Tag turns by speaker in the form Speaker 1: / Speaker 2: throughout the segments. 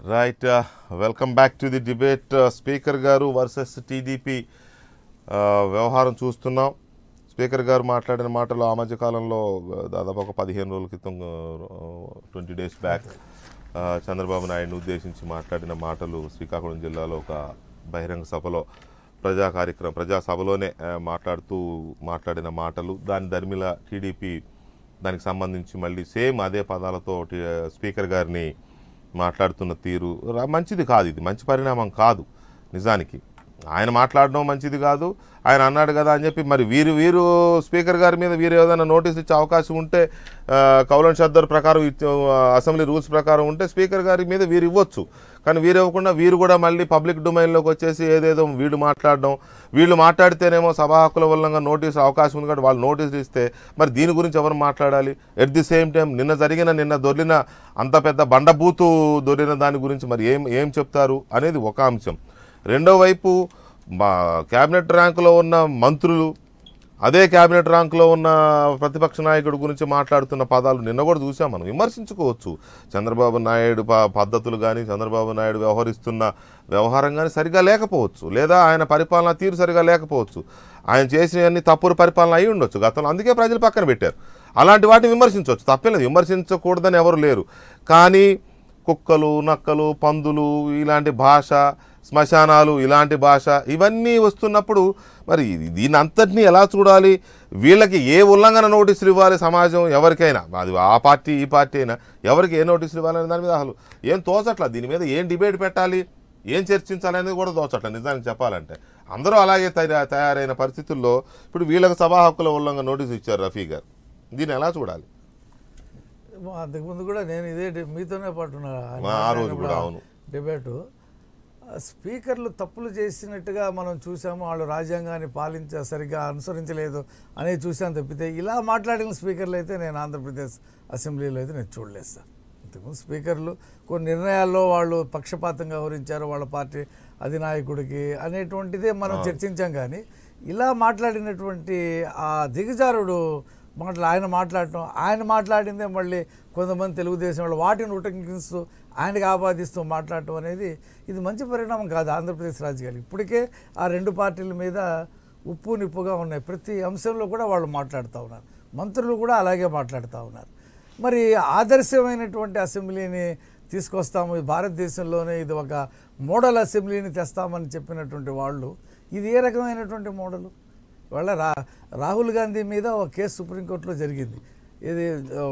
Speaker 1: Right welcome back to the debate speaker గారు versus TDP వ్యవహారం చూస్తున్నాం స్పీకర్ గారు మాట్లాడిన మాటలు ఆ మధ్య కాలంలో uh, దాదాపు ఒక పదిహేను రోజుల క్రితం ట్వంటీ డేస్ బ్యాక్ చంద్రబాబు నాయుడుని ఉద్దేశించి మాట్లాడిన మాటలు శ్రీకాకుళం జిల్లాలో ఒక బహిరంగ సభలో ప్రజా కార్యక్రమం ప్రజా సభలోనే uh, మాట్లాడుతూ మాట్లాడిన మాటలు దాని దరిమిల టీడీపీ దానికి సంబంధించి మళ్ళీ సేమ్ అదే పదాలతో టి- స్పీకర్ గారిని మాట్లాడుతున్న తీరు రా- మంచిది కాదు ఇది మంచి పరిణామం కాదు నిజానికి ఆయన మాట్లాడడం మంచిది కాదు ఆయన అన్నాడు కదా అని చెప్పి మరి వీరు వీరు స్పీకర్ గారి మీద వీరు ఏదైనా నోటీస్ ఇచ్చే అవకాశం ఉంటే ఆ, కౌలన్ షద్దర్ ప్రకారం ఇచ్చే, ఆ, అసెంబ్లీ రూల్స్ ప్రకారం ఉంటే స్పీకర్ గారి మీద వీరు ఇవ్వచ్చు కానీ వీరు ఇవ్వకుండా వీరు కూడా మళ్ళీ పబ్లిక్ డొమైన్లోకి వచ్చేసి ఏదేదో వీళ్ళు మాట్లాడడం వీళ్ళు మాట్లాడితేనేమో సభా హక్కుల వల్ల నోటీస్ అవకాశం ఉంది కాబట్టి వాళ్ళు నోటీసులు ఇస్తే మరి దీని గురించి ఎవరు మాట్లాడాలి ఎట్ ది సేమ్ టైం నిన్న జరిగిన నిన్న దొరిన అంత పెద్ద బండబూతు దొరిన దాని గురించి మరి ఏం ఏం చెప్తారు అనేది ఒక అంశం రెండో వైపు మా క్యాబినెట్ ర్యాంకులో ఉన్న మంత్రులు అదే క్యాబినెట్ ర్యాంకులో ఉన్న ప్రతిపక్ష నాయకుడి గురించి మాట్లాడుతున్న పదాలు నిన్న కూడా చూసాం మనం విమర్శించుకోవచ్చు చంద్రబాబు నాయుడు ప- పద్ధతులు కానీ చంద్రబాబు నాయుడు వ్యవహరిస్తున్న వ్యవహారం కానీ సరిగా లేకపోవచ్చు లేదా ఆయన పరిపాలన తీరు సరిగా లేకపోవచ్చు ఆయన చేసినవన్నీ తప్పుడు పరిపాలన అయి ఉండొచ్చు గతంలో అందుకే ప్రజలు పక్కన పెట్టారు అలాంటి వాటిని విమర్శించవచ్చు తప్పేం లేదు విమర్శించకూడదని ఎవరు లేరు కానీ కుక్కలు నక్కలు పందులు ఇలాంటి భాష శ్మశానాలు ఇలాంటి భాష ఇవన్నీ వస్తున్నప్పుడు మరి ఇది- దీని అంతటినీ ఎలా చూడాలి వీళ్ళకి ఏ ఉల్లంఘన నోటీసులు ఇవ్వాలి సమాజం ఎవరికైనా అది ఆ పార్టీ ఈ పార్టీ అయినా ఎవరికి ఏ నోటీసులు ఇవ్వాలనే దాని మీద అసలు ఏం తోచట్ల దీని మీద ఏం డిబేట్ పెట్టాలి ఏం చర్చించాలి అనేది కూడా తోచట్ల నిజానికి చెప్పాలంటే అందరూ అలాగే తయా- తయారైన పరిస్థితుల్లో ఇప్పుడు వీళ్ళకి సభా హక్కుల ఉల్లంఘన నోటీసు ఇచ్చారు రఫీ గారు దీన్ని ఎలా చూడాలి
Speaker 2: ఏమో అంతకుముందు కూడా నేను ఇదే డి- మీతోనే పాటు ఉన్నా.
Speaker 1: ఆ, ఆ రోజు కూడా, అవును.
Speaker 2: డిబేటు ఆ స్పీకర్లు తప్పులు చేసినట్టుగా మనం చూసాము వాళ్ళు రాజ్యాంగాన్ని పాలించ సరిగ్గా అనుసరించలేదు అనేది చూసాను తప్పితే ఇలా మాట్లాడిన స్పీకర్లు అయితే నేను ఆంధ్రప్రదేశ్ అసెంబ్లీలో అయితే నేను చూడలేదు సార్ ఇంతకుముందు స్పీకర్లు కొన్ని నిర్ణయాల్లో వాళ్ళు పక్షపాతంగా వ్యవహరించారు వాళ్ళ పార్టీ అధినాయకుడికి అనేటువంటిదే మనం చర్చించాం కానీ ఇలా మాట్లాడినటువంటి ఆ దిగజారుడు మాటలు ఆయన మాట్లాడటం ఆయన మాట్లాడిందే మళ్ళీ కొంతమంది తెలుగుదేశం వాళ్ళు వాటిని ఉటంకిస్తూ ఆయనకి ఆపాదిస్తూ మాట్లాడటం అనేది ఇది మంచి పరిణామం కాదు ఆంధ్రప్రదేశ్ రాజకీయాలు ఇప్పటికే ఆ రెండు పార్టీల మీద ఉప్పు నిప్పుగా ఉన్నాయి ప్రతి అంశంలో కూడా వాళ్ళు మాట్లాడుతూ ఉన్నారు మంత్రులు కూడా అలాగే మాట్లాడుతూ ఉన్నారు మరి ఆదర్శమైనటువంటి అసెంబ్లీని తీసుకొస్తాము ఈ భారతదేశంలోనే ఇది ఒక మోడల్ అసెంబ్లీని తెస్తామని చెప్పినటువంటి వాళ్ళు ఇది ఏ రకమైనటువంటి మోడలు ఇవాళ రా రాహుల్ గాంధీ మీద ఒక కేసు సుప్రీంకోర్టులో జరిగింది ఇది ఆ,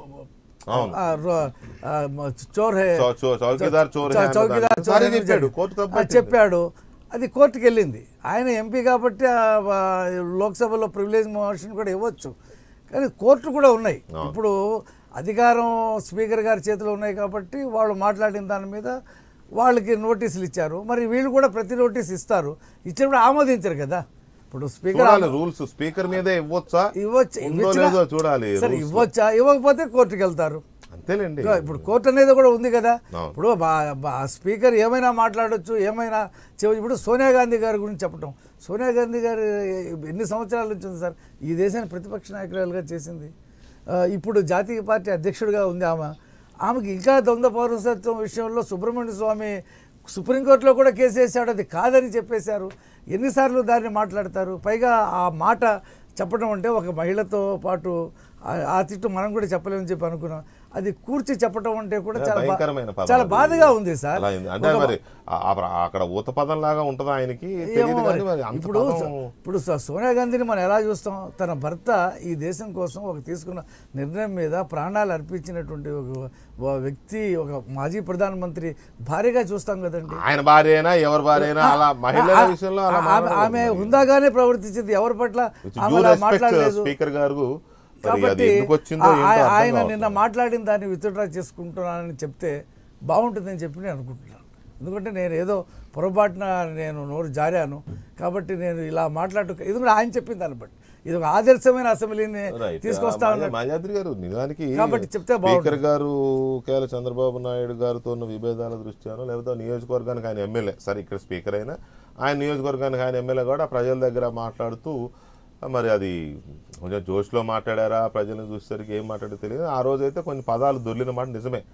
Speaker 1: అవును.
Speaker 2: ఆ, రో- ఆ, మ- చోర్ హే
Speaker 1: చౌ- చౌ- చౌకీదార్ చోర్ హే
Speaker 2: చౌ-
Speaker 1: అన్న
Speaker 2: చౌకీదార్
Speaker 1: దాన్ని
Speaker 2: చోర్
Speaker 1: సారీ
Speaker 2: హే అని
Speaker 1: చెప్పాడు,
Speaker 2: చెప్పి-
Speaker 1: కోర్టు తప్పు
Speaker 2: ఆ,
Speaker 1: పట్టింది.
Speaker 2: చెప్పాడు అది కోర్టుకి వెళ్ళింది ఆయన ఎంపీ కాబట్టి ఆ, ఆ, లోక్సభలో ప్రివిలేజ్ మోషన్ కూడా ఇవ్వచ్చు కానీ కోర్టు కూడా ఉన్నాయి ఇప్పుడు అధికారం స్పీకర్ గారి చేతిలో ఉన్నాయి కాబట్టి వాళ్ళు మాట్లాడిన దాని మీద వాళ్ళకి నోటీసులు ఇచ్చారు మరి వీళ్ళు కూడా ప్రతి నోటీస్ ఇస్తారు ఇచ్చినప్పుడు ఆమోదించరు కదా ఇప్పుడు స్పీకర్
Speaker 1: చూడాలి రూల్స్ స్పీకర్ మీదే ఇవ్వచ్చా
Speaker 2: ఇవ్వచ్చు
Speaker 1: ఉందో
Speaker 2: ఇవ్వచ్చుగా?
Speaker 1: లేదో చూడాలి
Speaker 2: సరే
Speaker 1: rules.
Speaker 2: ఇవ్వచ్చా ఇవ్వకపోతే కోర్టుకి వెళ్తారు
Speaker 1: అంతేలేండి
Speaker 2: ఇంకా ఇప్పుడు కోర్టు అనేది కూడా ఉంది కదా
Speaker 1: అవును.
Speaker 2: ఇప్పుడు బా- బా- స్పీకర్ ఏమైనా మాట్లాడొచ్చు ఏమైనా చేయవచ్చు ఇప్పుడు సోనియా గాంధీ గారి గురించి చెప్పటం సోనియా గాంధీ గారు ఎన్ని సంవత్సరాల నుంచి ఉంది సార్ ఈ దేశాన్ని ప్రతిపక్ష నాయకురాలుగా చేసింది ఆ, ఇప్పుడు జాతీయ పార్టీ అధ్యక్షుడిగా ఉంది ఆమె ఆమెకి ఇంకా ద్వంద్వ పౌరసత్వం విషయంలో సుబ్రహ్మణ్య స్వామి సుప్రీంకోర్టులో కూడా కేసు వేశాడు అది కాదని చెప్పేశారు ఎన్నిసార్లు దాన్ని మాట్లాడతారు పైగా ఆ మాట చెప్పడం అంటే ఒక మహిళతో పాటు ఆ- ఆ తిట్టు మనం కూడా చెప్పలేమని చెప్పి అనుకున్నాం అది కూర్చి చెప్పడం అంటే కూడా చాలా బా-
Speaker 1: భయంకరమైన పదం
Speaker 2: చాలా
Speaker 1: అది.
Speaker 2: బాధగా ఉంది సార్
Speaker 1: అలా ఉంది. అంటే మరి ఆ- ఆ- అక్కడ ఊత పదం లాగా ఉంటదా ఆయనకి
Speaker 2: ఏమో
Speaker 1: తెలియదు
Speaker 2: మరి.
Speaker 1: కానీ మరి అంత
Speaker 2: ఇప్పుడు
Speaker 1: పదం
Speaker 2: ఇప్పుడు స- సోనియా గాంధీని మనం ఎలా చూస్తాం తన భర్త ఈ దేశం కోసం ఒక తీసుకున్న నిర్ణయం మీద ప్రాణాలు అర్పించినటువంటి ఒక ఒక వ్యక్తి ఒక మాజీ ప్రధానమంత్రి భార్యగా చూస్తాం కదండి
Speaker 1: ఆయన భార్య అయినా ఎవరి భార్య అయినా అలా మహిళల
Speaker 2: ఆ-
Speaker 1: విషయంలో అలా
Speaker 2: ఆ- ఆమె- ఆమె హుందాగానే ప్రవర్తించింది ఎవరి పట్ల
Speaker 1: With
Speaker 2: ఆమె
Speaker 1: due
Speaker 2: అలా
Speaker 1: respect,
Speaker 2: మాట్లాడలేదు
Speaker 1: స్పీకర్ గారు మరి అది
Speaker 2: కాబట్టి
Speaker 1: ఎందుకు వచ్చిందో
Speaker 2: ఆ-
Speaker 1: ఏంటో
Speaker 2: ఆ-
Speaker 1: అర్థం
Speaker 2: ఆయన
Speaker 1: కావట్లేదు.
Speaker 2: నిన్న మాట్లాడిన దాన్ని విత్డ్రా చేసుకుంటున్నానని చెప్తే బాగుంటుందని చెప్పి నేను అనుకుంటున్నాను ఎందుకంటే నేను ఏదో పొరపాటున నేను నోరు జారాను కాబట్టి నేను ఇలా మాట్లాడు ఇది కూడా ఆయన చెప్పిన దాన్ని బట్టి ఇది ఒక ఆదర్శమైన అసెంబ్లీని
Speaker 1: Right.
Speaker 2: తీసుకొస్తా
Speaker 1: ఆ,
Speaker 2: ఉన్నాడు
Speaker 1: మాయాద్రి గారు నిజానికి
Speaker 2: కాబట్టి చెప్తే బాగుంటుంది.
Speaker 1: స్పీకర్ గారు కేవల చంద్రబాబు నాయుడు గారితో ఉన్న విభేదాల దృష్ట్యానో లేకపోతే నియోజకవర్గానికి ఆయన ఎమ్మెల్యే సరే ఇక్కడ స్పీకర్ అయినా ఆయన నియోజకవర్గానికి ఆయన ఎమ్మెల్యే కూడా ప్రజల దగ్గర మాట్లాడుతూ మరి అది కొంచెం జోష్లో మాట్లాడారా ప్రజలను చూసేసరికి ఏం మాట్లాడారో తెలియదు ఆ రోజు అయితే కొన్ని పదాలు దొర్లిన మాట నిజమే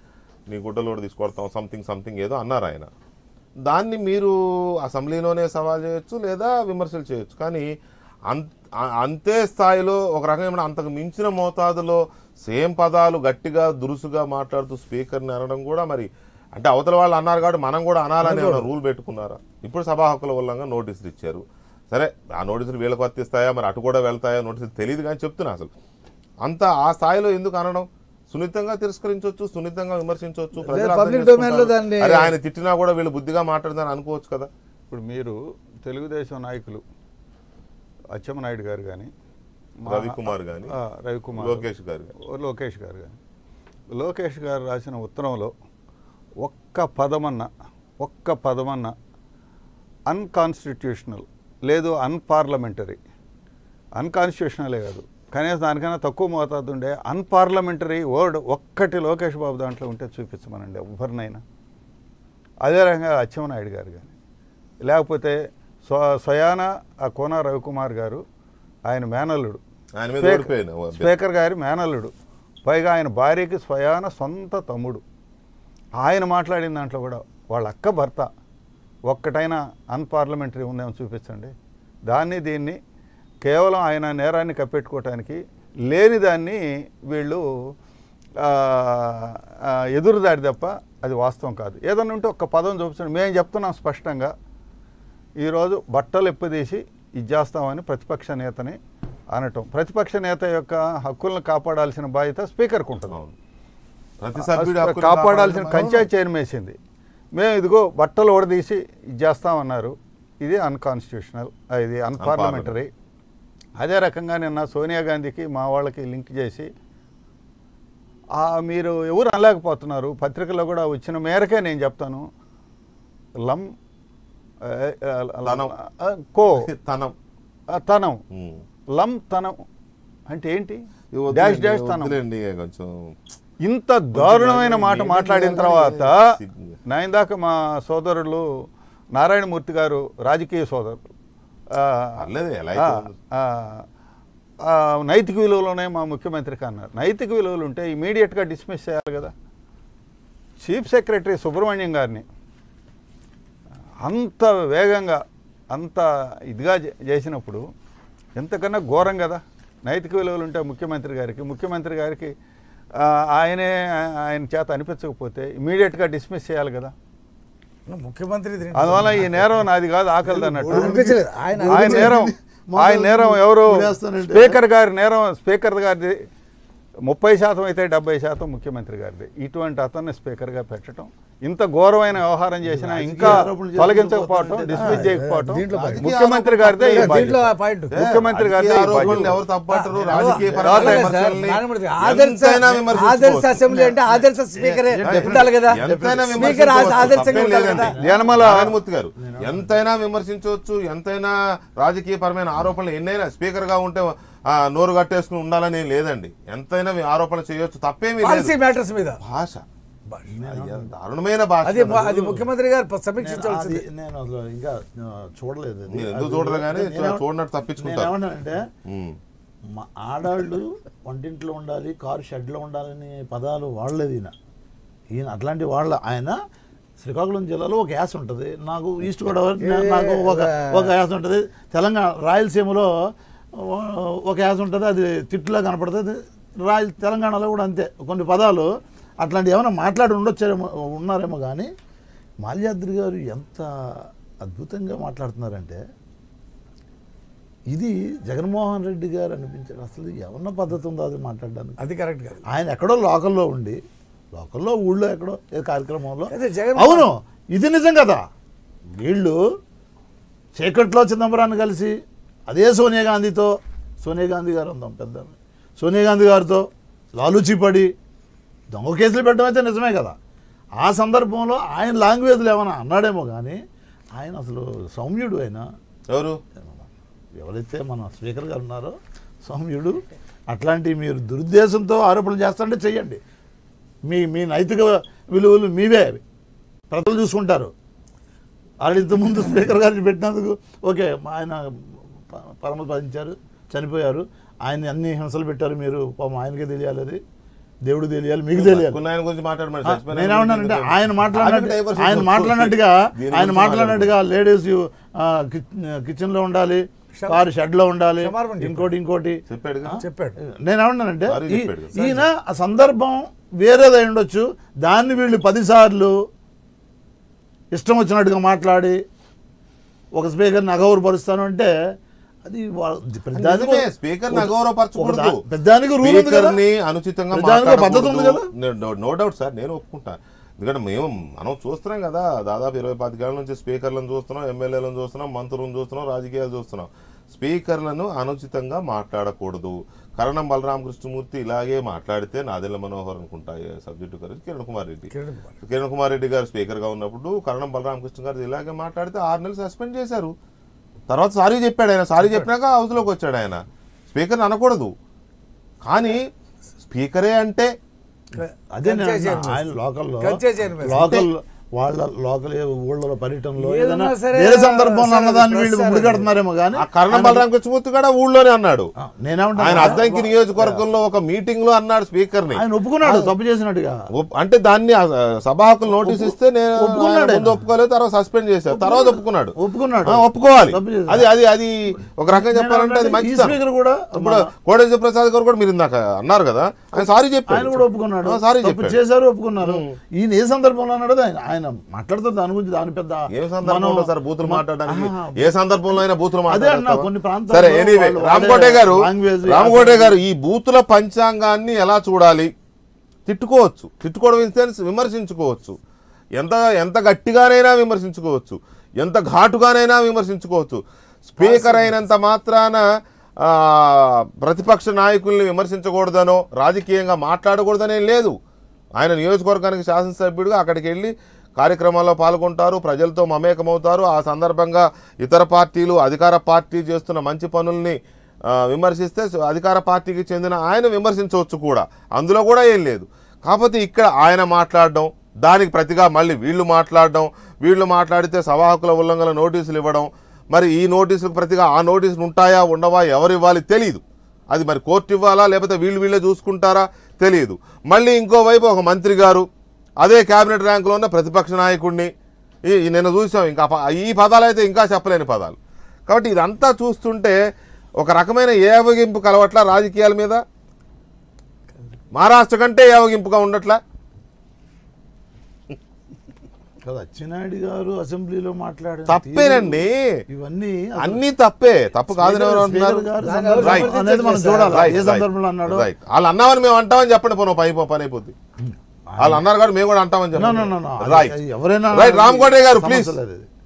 Speaker 1: నీ గుడ్డలు కూడా తీసుకొడతాం సంథింగ్ సంథింగ్ ఏదో అన్నారు ఆయన దాన్ని మీరు అసెంబ్లీలోనే సవాల్ చేయొచ్చు లేదా విమర్శలు చేయొచ్చు కానీ అంత అ- అంతే స్థాయిలో ఒక రకమైన అంతకు మించిన మోతాదులో సేమ్ పదాలు గట్టిగా దురుసుగా మాట్లాడుతూ స్పీకర్ని అనడం కూడా మరి అంటే అవతల వాళ్ళు అన్నారు కాబట్టి మనం కూడా అనాలని ఏమైనా రూల్ పెట్టుకున్నారా ఇప్పుడు సభా హక్కుల వల్లంగా నోటీసులు ఇచ్చారు సరే ఆ నోటీసులు వీళ్ళకి వర్తిస్తాయా మరి అటు కూడా వెళ్తాయా నోటీసులు తెలియదు కానీ చెప్తున్నా అసలు అంత ఆ స్థాయిలో ఎందుకు అనడం సున్నితంగా తిరస్కరించవచ్చు సున్నితంగా విమర్శించవచ్చు ప్రజలు అర్థం
Speaker 2: public domain లో
Speaker 1: చేసుకుంటారు.
Speaker 2: దాన్ని-
Speaker 1: అరే ఆయన తిట్టినా కూడా వీళ్ళు బుద్ధిగా మాట్లాడదని అనుకోవచ్చు కదా
Speaker 3: ఇప్పుడు మీరు తెలుగుదేశం నాయకులు అచ్చెన్నాయుడు గారు కానీ
Speaker 1: రవికుమార్ గాని,
Speaker 3: రవికుమార్
Speaker 1: లోకేష్ గారు గాని.
Speaker 3: లోకేష్ గారు కానీ లోకేష్ గారు రాసిన ఉత్తరంలో ఒక్క పదమన్న ఒక్క పదమన్న అన్కాన్స్టిట్యూషనల్ లేదు అన్పార్లమెంటరీ అన్కాన్స్టిట్యూషనలే కాదు కనీసం దానికన్నా తక్కువ మోతాదు ఉండే అన్పార్లమెంటరీ వర్డ్ ఒక్కటి లోకేష్ బాబు దాంట్లో ఉంటే చూపించమనండి ఎవరినైనా అదే రకంగా అచ్చెన్నాయుడు గారు కానీ లేకపోతే స్వ స్వయాన ఆ కోన రవికుమార్ గారు ఆయన మేనల్లుడు
Speaker 1: ఆయన మీద
Speaker 3: స్పీకర్-
Speaker 1: ఓడిపోయిన ఓ అభ్యర్థి.
Speaker 3: స్పీకర్ గారి మేనల్లుడు పైగా ఆయన భార్యకి స్వయాన సొంత తమ్ముడు ఆయన మాట్లాడిన దాంట్లో కూడా వాళ్ళ అక్క భర్త ఒక్కటైనా అన్పార్లమెంటరీ ఉందేమో చూపించండి దాన్ని దీన్ని కేవలం ఆయన నేరాన్ని కప్పెట్టుకోవటానికి లేని దాన్ని వీళ్ళు ఆ, ఆ, ఎదురుదాడి తప్ప అది వాస్తవం కాదు ఏదన్నా ఉంటే ఒక్క పదం చూపించండి మేము చెప్తున్నాం స్పష్టంగా ఈరోజు బట్టలు ఎప్పుదీసి ఇది చేస్తామని ప్రతిపక్ష నేతని అనటం ప్రతిపక్ష నేత యొక్క హక్కులను కాపాడాల్సిన బాధ్యత స్పీకర్కు ఉంటుంది
Speaker 1: అవును. ప్రతి సభ్యుడి
Speaker 3: ఆ
Speaker 1: హక్కుని
Speaker 3: కాపాడాల్సిన
Speaker 1: కాపాడడం
Speaker 3: కంచాయి చైర్మేసింది మేము ఇదిగో బట్టలు ఓడదీసి ఇది చేస్తామన్నారు ఇది అన్కాన్స్టిట్యూషనల్ ఇది అన్పార్లమెంటరీ అదే రకంగా నిన్న సోనియా గాంధీకి మా వాళ్ళకి లింక్ చేసి ఆ మీరు ఎవరు అనలేకపోతున్నారు పత్రికలో కూడా వచ్చిన మేరకే నేను చెప్తాను లం ఆ, ఆ,
Speaker 1: తనం.
Speaker 3: ఆ, కో
Speaker 1: తనం
Speaker 3: ఆ, తనం
Speaker 1: ఉమ్.
Speaker 3: లం తనం అంటే ఏంటి
Speaker 1: ఇది వద్దులేండి,
Speaker 3: డాష్ డాష్ తనం
Speaker 1: వద్దులేండి, కొంచెం
Speaker 3: ఇంత దారుణమైన మాట
Speaker 1: మీ
Speaker 3: మాట్లాడిన
Speaker 1: మీడియా
Speaker 3: తర్వాత
Speaker 1: సిగ్గు.
Speaker 3: నా ఇందాక మా సోదరులు నారాయణమూర్తి గారు రాజకీయ సోదరులు ఆ,
Speaker 1: పర్లేదు, ఎలా
Speaker 3: ఆ,
Speaker 1: అయితే ఉంది.
Speaker 3: ఆ, ఆ, నైతిక విలువలోనే మా ముఖ్యమంత్రికి అన్నారు నైతిక విలువలు ఉంటే ఇమీడియట్గా డిస్మిస్ చేయాలి కదా చీఫ్ సెక్రటరీ సుబ్రహ్మణ్యం గారిని అంత వేగంగా అంత ఇదిగా చే- చేసినప్పుడు ఎంతకన్నా ఘోరం కదా నైతిక విలువలు ఉంటే ముఖ్యమంత్రి గారికి ముఖ్యమంత్రి గారికి ఆ, ఆయనే ఆయన చేత అనిపించకపోతే ఇమీడియట్గా డిస్మిస్ చేయాలి కదా
Speaker 2: ముఖ్యమంత్రి దీనికి
Speaker 3: అందువల్ల ఈ నేరం నాది కాదు ఆకలిది అన్నట్టు
Speaker 2: అనిపించలేదు ఆయన
Speaker 3: ఆయన నేరం ఆయన నేరం ఎవరు
Speaker 4: ఉరేస్తానంటే-
Speaker 3: స్పీకర్ గారి నేరం స్పీకర్ గారిది ముప్పై శాతం అయితే డెబ్బై శాతం ముఖ్యమంత్రి గారిది ఇటువంటి అతన్ని స్పీకర్గా పెట్టడం ఇంత ఘోరమైన వ్యవహారం చేసినా
Speaker 4: రాజకీయ
Speaker 3: ఇంకా
Speaker 4: ఆరోపణలు
Speaker 3: తొలగించకపోవటం
Speaker 4: చేసుకుంటూ
Speaker 3: డిస్మిస్
Speaker 4: పోతుంటే
Speaker 3: చేయకపోవటం
Speaker 2: దీంట్లో బాధ్యత.
Speaker 3: ముఖ్యమంత్రి గారిదే ఈ
Speaker 2: దీంట్లో
Speaker 3: బాధ్యత.
Speaker 2: పాయింట్
Speaker 3: ముఖ్యమంత్రి గారిదే ఈ
Speaker 1: రాజకీయ ఆరోపణలు
Speaker 3: బాధ్యత.
Speaker 1: ఎవరు తప్పట్టరు
Speaker 2: ఆ,
Speaker 1: రాజకీయ
Speaker 2: అలాగే
Speaker 1: పరమైన
Speaker 2: సార్,
Speaker 1: విమర్శల్ని
Speaker 2: నారాయణమూర్తి, ఆదర్శ
Speaker 1: ఎంతైనా విమర్శించుకోవచ్చు.
Speaker 2: ఆదర్శ అసెంబ్లీ అంటే ఆదర్శ స్పీకరే
Speaker 1: Definitely.
Speaker 2: ఉండాలి కదా
Speaker 1: ఎంతైనా
Speaker 2: స్పీకర్
Speaker 1: విమర్శించవచ్చు.
Speaker 2: ఆదర్శంగా
Speaker 1: తప్పేం
Speaker 2: ఉండాలి
Speaker 1: లేదండి.
Speaker 2: కదా
Speaker 3: యనమల
Speaker 1: నారాయణమూర్తి గారు ఎంతైనా విమర్శించవచ్చు ఎంతైనా రాజకీయ పరమైన ఆరోపణలు ఎన్నైనా స్పీకర్ గా ఉంటే ఆ, నోరు కట్టేసుకుని ఉండాలని ఏం లేదండి ఎంతైనా మీ ఆరోపణలు చేయొచ్చు తప్పేమీ
Speaker 2: పాలసీ
Speaker 1: లేదు
Speaker 2: మ్యాటర్స్ మీద
Speaker 1: భాష అయ్య, దారుణమైన భాష
Speaker 2: అది అది ముఖ్యమంత్రి గారు
Speaker 4: నేను
Speaker 2: సమీక్షించవలసింది
Speaker 4: అది- నేను అసలు ఇంకా ఆ, చూడలేదు అది.
Speaker 1: మీరు ఎందుకు
Speaker 4: అది
Speaker 1: చూడరు కానీ
Speaker 4: నేను ఏమ-
Speaker 1: చూడనట్టు తప్పించుకుంటారు.
Speaker 4: నేను ఏమన్నానంటే
Speaker 1: ఉమ్.
Speaker 4: మా ఆడాళ్ళు వంటింట్లో ఉండాలి కారు షెడ్లో ఉండాలని పదాలు వాడలేదు ఈయన ఈయన అట్లాంటి వాళ్ళ ఆయన శ్రీకాకుళం జిల్లాలో ఒక యాస ఉంటుంది నాకు ఈస్ట్ గోదావరి నా- నాకు ఒక ఒక యాస ఉంటుంది తెలంగాణ రాయలసీమలో ఒక యాస ఉంటుంది అది తిట్టులా కనపడుతుంది రాయల తెలంగాణలో కూడా అంతే కొన్ని పదాలు అట్లాంటి ఏమైనా మాట్లాడి ఉండొచ్చారేమో ఉన్నారేమో కానీ మాల్యాద్రి గారు ఎంత అద్భుతంగా మాట్లాడుతున్నారంటే ఇది జగన్మోహన్ రెడ్డి గారు అనిపించారు అసలు ఎవరిన పద్ధతి ఉందో అది మాట్లాడడానికి
Speaker 2: అది కరెక్ట్ కాదు
Speaker 4: ఆయన ఎక్కడో లోకల్లో ఉండి లోకల్లో ఊళ్ళో ఎక్కడో ఏ కార్యక్రమంలో
Speaker 2: అదే జగన్
Speaker 4: అవును ఇది నిజం కదా వీళ్ళు చీకట్లో చిదంబరాన్ని కలిసి అదే సోనియా గాంధీతో సోనియా గాంధీ గారు ఉందాం పెద్ద ఆమె. సోనియా గాంధీ గారితో లాలూచిపడి దొంగ కేసులు పెట్టడం అయితే నిజమే కదా ఆ సందర్భంలో ఆయన లాంగ్వేజ్లు ఏమైనా అన్నాడేమో కానీ ఆయన అసలు సౌమ్యుడు ఆయన
Speaker 1: ఎవరు
Speaker 4: ఎవరైతే మన స్పీకర్ గారు ఉన్నారో సౌమ్యుడు అట్లాంటి మీరు దురుద్దేశంతో ఆరోపణలు చేస్తుంటే చెయ్యండి మీ మీ నైతిక విలువలు మీవే అవి ప్రజలు చూసుకుంటారు వాళ్ళు ఇంతకుముందు స్పీకర్ గారిని పెట్టినందుకు ఓకే మా ఆయన ప- పరమపదించారు చనిపోయారు ఆయన అన్ని హింసలు పెట్టారు మీరు పాపం ఆయనకే తెలియాలి అది దేవుడు తెలియాలి మీకు తెలియాలి
Speaker 1: బతుకున్న ఆయన గురించి మాట్లాడమని చచ్చిపోయిన ఆయన
Speaker 4: నేనేమన్నానంటే
Speaker 1: గురించి
Speaker 4: ఆయన
Speaker 1: ఎందుకు?
Speaker 4: మాట్లాడినట్టు
Speaker 1: ఆమెకు diversion
Speaker 4: ఆయన
Speaker 1: వస్తుంది.
Speaker 4: మాట్లాడినట్టుగా
Speaker 1: దీని
Speaker 4: ఆయన
Speaker 1: గురించి
Speaker 4: మాట్లాడినట్టుగా లేడీస్ కిచెన్ లో ఉండాలి కారు షెడ్ లో ఉండాలి
Speaker 2: క్షమాపణ చెప్పాడు.
Speaker 4: ఇంకోటి ఇంకోటి
Speaker 1: చెప్పాడుగా
Speaker 2: చెప్పాడు
Speaker 4: నేనేమన్నానంటే
Speaker 1: సారీ
Speaker 4: ఈ-
Speaker 1: చెప్పాడు కదా.
Speaker 4: ఈయన ఆ సందర్భం వేరేదై ఉండొచ్చు దాన్ని వీళ్ళు పదిసార్లు ఇష్టం వచ్చినట్టుగా మాట్లాడి ఒక స్పీకర్ని అగౌరవపరుస్తాను అంటే అది వాళ్ళ- ప్రతిదానికి
Speaker 1: నిజమే, స్పీకర్ని అగౌరవపరచకూడదు.
Speaker 4: ఒక దా- ప్రతిదానికి రూల్ ఉంది కదా
Speaker 1: స్పీకర్ని అనుచితంగా
Speaker 4: ప్రతిదానికి ఒక పద్ధతి ఉంది కదా
Speaker 1: మాట్లాడకూడదు. నో డౌట్ సార్ నేను ఒప్పుకుంటా ఎందుకంటే మేము మనం చూస్తున్నాం కదా దాదాపు ఇరవై పాతికేళ్ల నుంచి స్పీకర్లను చూస్తున్నాం ఎమ్మెల్యేలను చూస్తున్నాం మంత్రులను చూస్తున్నాం రాజకీయాలు చూస్తున్నాం స్పీకర్లను అనుచితంగా మాట్లాడకూడదు కరణం బలరామకృష్ణమూర్తి ఇలాగే మాట్లాడితే నాదెల్ల మనోహర్ అనుకుంటా సబ్జెక్టు గారు కిరణ్ కుమార్ రెడ్డి
Speaker 2: కిరణ్ కుమార్
Speaker 1: కిరణ్ కుమార్ రెడ్డి గారు స్పీకర్ గా ఉన్నప్పుడు కరణం బలరామకృష్ణ గారు ఇలాగే మాట్లాడితే ఆరు నెలలు సస్పెండ్ చేశారు తర్వాత సారీ చెప్పాడు ఆయన సారీ చెప్పినాక హౌస్లోకి వచ్చాడు ఆయన స్పీకర్ అనకూడదు కానీ స్పీకరే అంటే
Speaker 4: అదే నేను
Speaker 2: కంచే
Speaker 4: అన్నా,
Speaker 2: చైర్మన్.
Speaker 4: ఆయన లోకల్లో
Speaker 2: కంచే చైర్మన్.
Speaker 4: లోకల్ వాళ్ళ లోకల్ ఊళ్ళలో పర్యటనలో
Speaker 2: ఏదన్నా
Speaker 4: ఏదైనా
Speaker 2: సరే,
Speaker 4: వేరే సందర్భంలో
Speaker 2: సరే,
Speaker 4: అన్నదాన్ని వీళ్ళు
Speaker 2: సరే.
Speaker 4: ముడిగడుతున్నారేమో కానీ
Speaker 1: ఆ కరణం బలరామకృష్ణమూర్తి కూడా ఊళ్ళోనే అన్నాడు
Speaker 4: ఆ, నేనేమంటాను
Speaker 1: ఆయన అద్దంకి నియోజకవర్గంలో ఒక మీటింగ్ లో అన్నాడు స్పీకర్ ని
Speaker 4: ఆయన ఒప్పుకున్నాడు తప్పు చేసినట్టుగా
Speaker 1: ఒప్- అంటే దాన్ని ఆ, సభ హక్కులు నోటీస్ ఇస్తే నేను
Speaker 4: ఒప్పుకున్నాడు
Speaker 1: ఆయన ముందు
Speaker 4: ఆయన.
Speaker 1: ఒప్పుకోలేదు తర్వాత సస్పెండ్ చేశారు తర్వాత ఒప్పుకున్నాడు
Speaker 4: ఒప్పుకున్నాడు
Speaker 1: ఆ, ఒప్పుకోవాలి
Speaker 4: తప్పు చేశాడు.
Speaker 1: అది అది అది ఒక రకంగా చెప్పాలంటే అది
Speaker 4: ఈ
Speaker 1: మంచిది
Speaker 4: స్పీకర్ కూడా
Speaker 1: ఇప్పుడు కోడేశ్వర ప్రసాద్ గారు కూడా మీరు ఇందాక అన్నారు కదా ఆయన సారీ చెప్పారు
Speaker 4: ఆయన కూడా ఒప్పుకున్నాడు
Speaker 1: ఆ, సారీ
Speaker 4: తప్పు
Speaker 1: చెప్పాడు
Speaker 4: చేశారు ఒప్పుకున్నారు ఈయన ఏ సందర్భంలో అన్నాడు ఆయన ఆయన మాట్లాడుతారు దాని గురించి దాని పెద్ద
Speaker 1: ఏ సందర్భంలో
Speaker 4: మనం-
Speaker 1: సార్ బూతులు మాట్లాడడానికి
Speaker 4: ఆహా.
Speaker 1: ఏ సందర్భంలో అయినా బూతులు
Speaker 4: అదే అన్న
Speaker 1: మాట్లాడతావా?
Speaker 4: కొన్ని ప్రాంతాల్లో
Speaker 1: సరే ఎనీవే
Speaker 4: వాళ్ళు
Speaker 1: రామకోటే
Speaker 4: వాడే
Speaker 1: గారు
Speaker 4: language,
Speaker 1: రామకోటే గారు ఈ బూతుల పంచాంగాన్ని ఎలా చూడాలి తిట్టుకోవచ్చు తిట్టుకోవడం ఇన్ సెన్స్ విమర్శించుకోవచ్చు ఎంత ఎంత గట్టిగానైనా విమర్శించుకోవచ్చు ఎంత ఘాటుగానైనా విమర్శించుకోవచ్చు స్పీకర్ అయినంత మాత్రాన ఆ, ప్రతిపక్ష నాయకుల్ని విమర్శించకూడదనో రాజకీయంగా మాట్లాడకూడదనే లేదు ఆయన నియోజకవర్గానికి శాసనసభ్యుడిగా అక్కడికి వెళ్ళి కార్యక్రమాల్లో పాల్గొంటారు ప్రజలతో మమేకమవుతారు ఆ సందర్భంగా ఇతర పార్టీలు అధికార పార్టీ చేస్తున్న మంచి పనుల్ని ఆ, విమర్శిస్తే అధికార పార్టీకి చెందిన ఆయన విమర్శించవచ్చు కూడా అందులో కూడా ఏం లేదు కాకపోతే ఇక్కడ ఆయన మాట్లాడడం దానికి ప్రతిగా మళ్ళీ వీళ్ళు మాట్లాడడం వీళ్ళు మాట్లాడితే సభా హక్కుల ఉల్లంఘన నోటీసులు ఇవ్వడం మరి ఈ నోటీసులకు ప్రతిగా ఆ నోటీసులు ఉంటాయా ఉండవా ఎవరు ఇవ్వాలి తెలియదు అది మరి కోర్టు ఇవ్వాలా లేకపోతే వీళ్ళు వీళ్ళే చూసుకుంటారా తెలియదు మళ్ళీ ఇంకోవైపు ఒక మంత్రి గారు అదే కేబినెట్ ర్యాంకులో ఉన్న ప్రతిపక్ష నాయకుడిని ఈ ఈ నిన్న చూసాం ఇంకా ప- ఈ పదాలు అయితే ఇంకా చెప్పలేని పదాలు కాబట్టి ఇదంతా చూస్తుంటే ఒక రకమైన ఏవగింపు కలవట్ల రాజకీయాల మీద మహారాష్ట్ర కంటే ఏవగింపుగా ఉండట్లా
Speaker 4: కదా అచ్చెన్నాయుడు గారు అసెంబ్లీలో మాట్లాడిన
Speaker 1: తప్పేనండి
Speaker 4: తీరు, ఇవన్నీ అసలు
Speaker 1: అన్నీ తప్పే తప్పు కాదని ఎవరు అంటున్నారు
Speaker 4: స్పీకర్ గారు
Speaker 2: దాన్ని ఎవరు
Speaker 1: Right.
Speaker 4: అనేది మనం చూడాలి
Speaker 1: Right,
Speaker 4: ఏ
Speaker 1: right.
Speaker 4: సందర్భంలో అన్నాడు
Speaker 1: Right. వాళ్ళు అన్నామని మేము అంటామని చెప్పండి పోను పై పని అయిపోద్ది వాళ్ళు అన్నారు కాబట్టి మేము కూడా అంటామని
Speaker 4: No, no, no, no.
Speaker 1: చెప్పండి
Speaker 4: అది-
Speaker 1: రైట్
Speaker 4: అది ఎవరైనా
Speaker 1: రైట్ రామకోటే గారు
Speaker 4: సమస్య
Speaker 1: ప్లీజ్
Speaker 4: లేదు ఇది.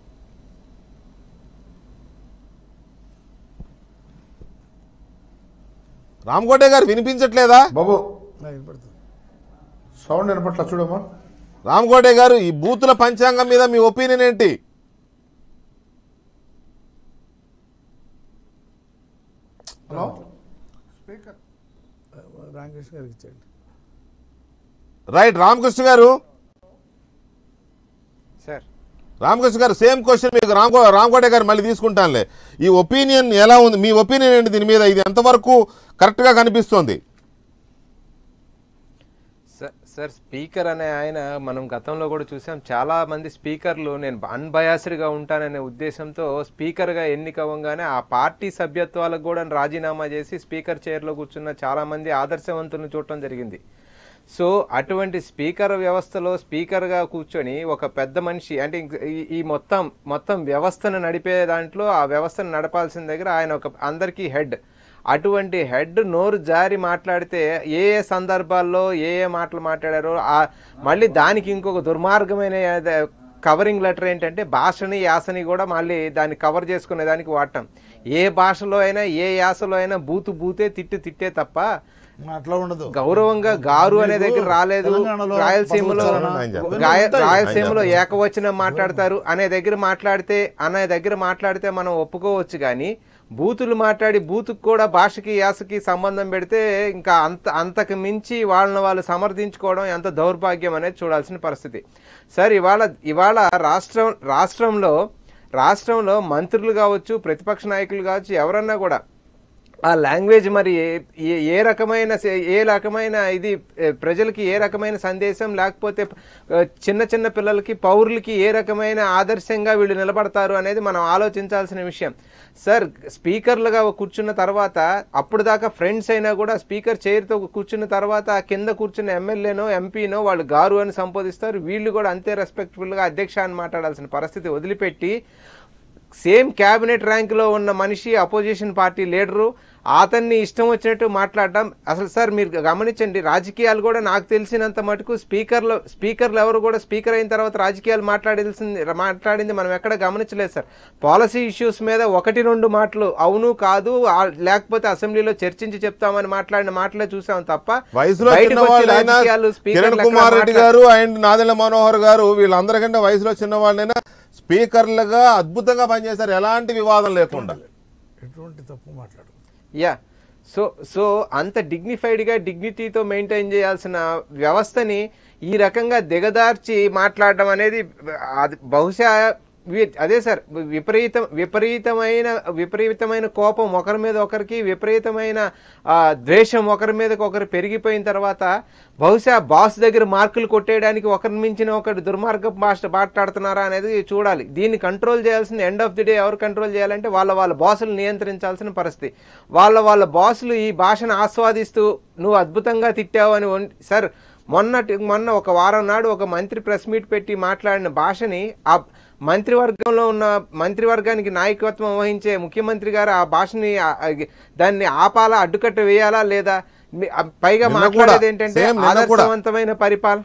Speaker 1: రామకోటే గారు వినిపించట్లేదా
Speaker 5: బాబు
Speaker 2: నాకు వినపడుతుంది
Speaker 5: సౌండ్ వినపట్ల చూడమ్మా
Speaker 1: రామకోటే గారు ఈ బూతుల పంచాంగం మీద మీ ఒపీనియన్ ఏంటి
Speaker 5: హలో స్పీకర్
Speaker 2: రామకృష్ణ గారికి ఇచ్చేయండి
Speaker 1: రైట్ రామకృష్ణ గారు
Speaker 6: సార్
Speaker 1: రామకృష్ణ గారు సేమ్ క్వశ్చన్ మీకు రామ్ రామకోటే గారు మళ్ళీ తీసుకుంటానులే ఈ ఒపీనియన్ ఎలా ఉంది మీ ఒపీనియన్ ఏంటి దీని మీద ఇది ఎంతవరకు కరెక్ట్గా కనిపిస్తోంది
Speaker 6: సార్ సార్ స్పీకర్ అనే ఆయన మనం గతంలో కూడా చూసాం చాలా మంది స్పీకర్లు నేను అన్బయాస్డ్గా ఉంటాననే ఉద్దేశంతో స్పీకర్గా ఎన్నికవ్వగానే ఆ పార్టీ సభ్యత్వాలకు కూడా రాజీనామా చేసి స్పీకర్ చైర్లో కూర్చున్న చాలా మంది ఆదర్శవంతులను చూడటం జరిగింది సో అటువంటి స్పీకర్ వ్యవస్థలో స్పీకర్గా కూర్చొని ఒక పెద్ద మనిషి అంటే ఇంక- ఈ- ఈ మొత్తం మొత్తం వ్యవస్థను నడిపే దాంట్లో ఆ వ్యవస్థను నడపాల్సిన దగ్గర ఆయన ఒక అందరికీ హెడ్ అటువంటి హెడ్ నోరు జారి మాట్లాడితే ఏ ఏ సందర్భాల్లో ఏ ఏ మాటలు మాట్లాడారో ఆ మళ్ళీ దానికి ఇంకొక దుర్మార్గమైన అదే కవరింగ్ లెటర్ ఏంటంటే భాషని యాసని కూడా మళ్ళీ దాన్ని కవర్ చేసుకునే దానికి వాడటం ఏ భాషలో అయినా ఏ యాసలో అయినా బూతు బూతే తిట్టు తిట్టే తప్ప
Speaker 4: అట్లా ఉండదు
Speaker 6: గౌరవంగా గారు అనే దగ్గర రాలేదు
Speaker 4: తెలంగాణలో
Speaker 6: రాయలసీమలో
Speaker 4: పదవులు
Speaker 1: ఆయన చెప్పండి.
Speaker 6: గాయ-
Speaker 4: ఉంటాయి.
Speaker 6: రాయలసీమలో ఏకవచనం మాట్లాడతారు అనే దగ్గర మాట్లాడితే అనే దగ్గర మాట్లాడితే మనం ఒప్పుకోవచ్చు కానీ బూతులు మాట్లాడి బూతుకు కూడా భాషకి యాసకి సంబంధం పెడితే ఇంకా అంత అంతకు మించి వాళ్ళని వాళ్ళు సమర్థించుకోవడం ఎంత దౌర్భాగ్యం అనేది చూడాల్సిన పరిస్థితి సార్ ఇవాళ ఇవాళ రాష్ట్రం రాష్ట్రంలో రాష్ట్రంలో మంత్రులు కావచ్చు ప్రతిపక్ష నాయకులు కావచ్చు ఎవరన్నా కూడా ఆ లాంగ్వేజ్ మరి ఏ- ఏ ఏ రకమైన సే- ఏ రకమైన ఇది ఏ, ప్రజలకి ఏ రకమైన సందేశం లేకపోతే ఆ, చిన్న చిన్న పిల్లలకి పౌరులకి ఏ రకమైన ఆదర్శంగా వీళ్ళు నిలబడతారు అనేది మనం ఆలోచించాల్సిన విషయం సార్ స్పీకర్లుగా కూర్చున్న తర్వాత అప్పుడు దాకా ఫ్రెండ్స్ అయినా కూడా స్పీకర్ చైర్తో కూర్చున్న తర్వాత ఆ కింద కూర్చున్న ఎమ్మెల్యేనో ఎంపీనో వాళ్ళు గారు అని సంబోధిస్తారు వీళ్ళు కూడా అంతే రెస్పెక్ట్ఫుల్గా అధ్యక్ష అని మాట్లాడాల్సిన పరిస్థితి వదిలిపెట్టి సేమ్ క్యాబినెట్ ర్యాంకులో ఉన్న మనిషి అపోజిషన్ పార్టీ లీడరు అతన్ని ఇష్టం వచ్చినట్టు మాట్లాడడం అసలు సార్ మీరు గమనించండి రాజకీయాలు కూడా నాకు తెలిసినంత మటుకు స్పీకర్లు స్పీకర్లు ఎవరు కూడా స్పీకర్ అయిన తర్వాత రాజకీయాలు మాట్లాడాల్సింది మాట్లాడింది మనం ఎక్కడ గమనించలేదు సార్ పాలసీ ఇష్యూస్ మీద ఒకటి రెండు మాటలు అవును కాదు ఆ- లేకపోతే అసెంబ్లీలో చర్చించి చెప్తామని మాట్లాడిన మాటలే చూసాం తప్ప
Speaker 1: వయసులో
Speaker 6: బయటకు
Speaker 1: చిన్న
Speaker 6: వచ్చి
Speaker 1: వాళ్ళైనా
Speaker 6: రాజకీయాలు స్పీకర్లు
Speaker 1: కిరణ్
Speaker 6: ఎక్కడ
Speaker 1: కుమార్ రెడ్డి
Speaker 6: మాట్లా-
Speaker 1: గారు అండ్ నాదెళ్ల మనోహర్ గారు వీళ్ళందరికంటే వయసులో చిన్న వాళ్ళైనా స్పీకర్లుగా అద్భుతంగా పనిచేశారు ఎలాంటి వివాదం లేకుండా
Speaker 2: ఎటువంటి తప్పు మాట్లాడు
Speaker 6: యా సో సో అంత డిగ్నిఫైడ్గా డిగ్నిటీతో మెయింటైన్ చేయాల్సిన వ్యవస్థని ఈ రకంగా దిగదార్చి మాట్లాడడం అనేది అది బహుశా వి- అదే సార్ విపరీత విపరీతమైన విపరీతమైన కోపం ఒకరి మీద ఒకరికి విపరీతమైన ఆ, ద్వేషం ఒకరి మీద ఒకరు పెరిగిపోయిన తర్వాత బహుశా బాస్ దగ్గర మార్కులు కొట్టేయడానికి ఒకరిని మించిన ఒకరు దుర్మార్గ భాష మాట్లాడుతున్నారా అనేది చూడాలి దీన్ని కంట్రోల్ చేయాల్సిన ఎండ్ ఆఫ్ ది డే ఎవరు కంట్రోల్ చేయాలంటే వాళ్ళ వాళ్ళ బాసులు నియంత్రించాల్సిన పరిస్థితి వాళ్ళ వాళ్ళ బాసులు ఈ భాషను ఆస్వాదిస్తూ నువ్వు అద్భుతంగా తిట్టావు అని వన్- సార్ మొన్నటి మొన్న ఒక వారం నాడు ఒక మంత్రి ప్రెస్ మీట్ పెట్టి మాట్లాడిన భాషని ఆ మంత్రివర్గంలో ఉన్న మంత్రివర్గానికి నాయకత్వం వహించే ముఖ్యమంత్రి గారు ఆ భాషని ఆ- ఆ- దాన్ని ఆపాలా అడ్డుకట్ట వేయాలా లేదా మీ- ఆ పైగా
Speaker 1: నిన్న కూడా,
Speaker 6: మాట్లాడేది ఏంటంటే
Speaker 1: same నిన్న కూడా.
Speaker 6: ఆదర్శవంతమైన పరిపాలన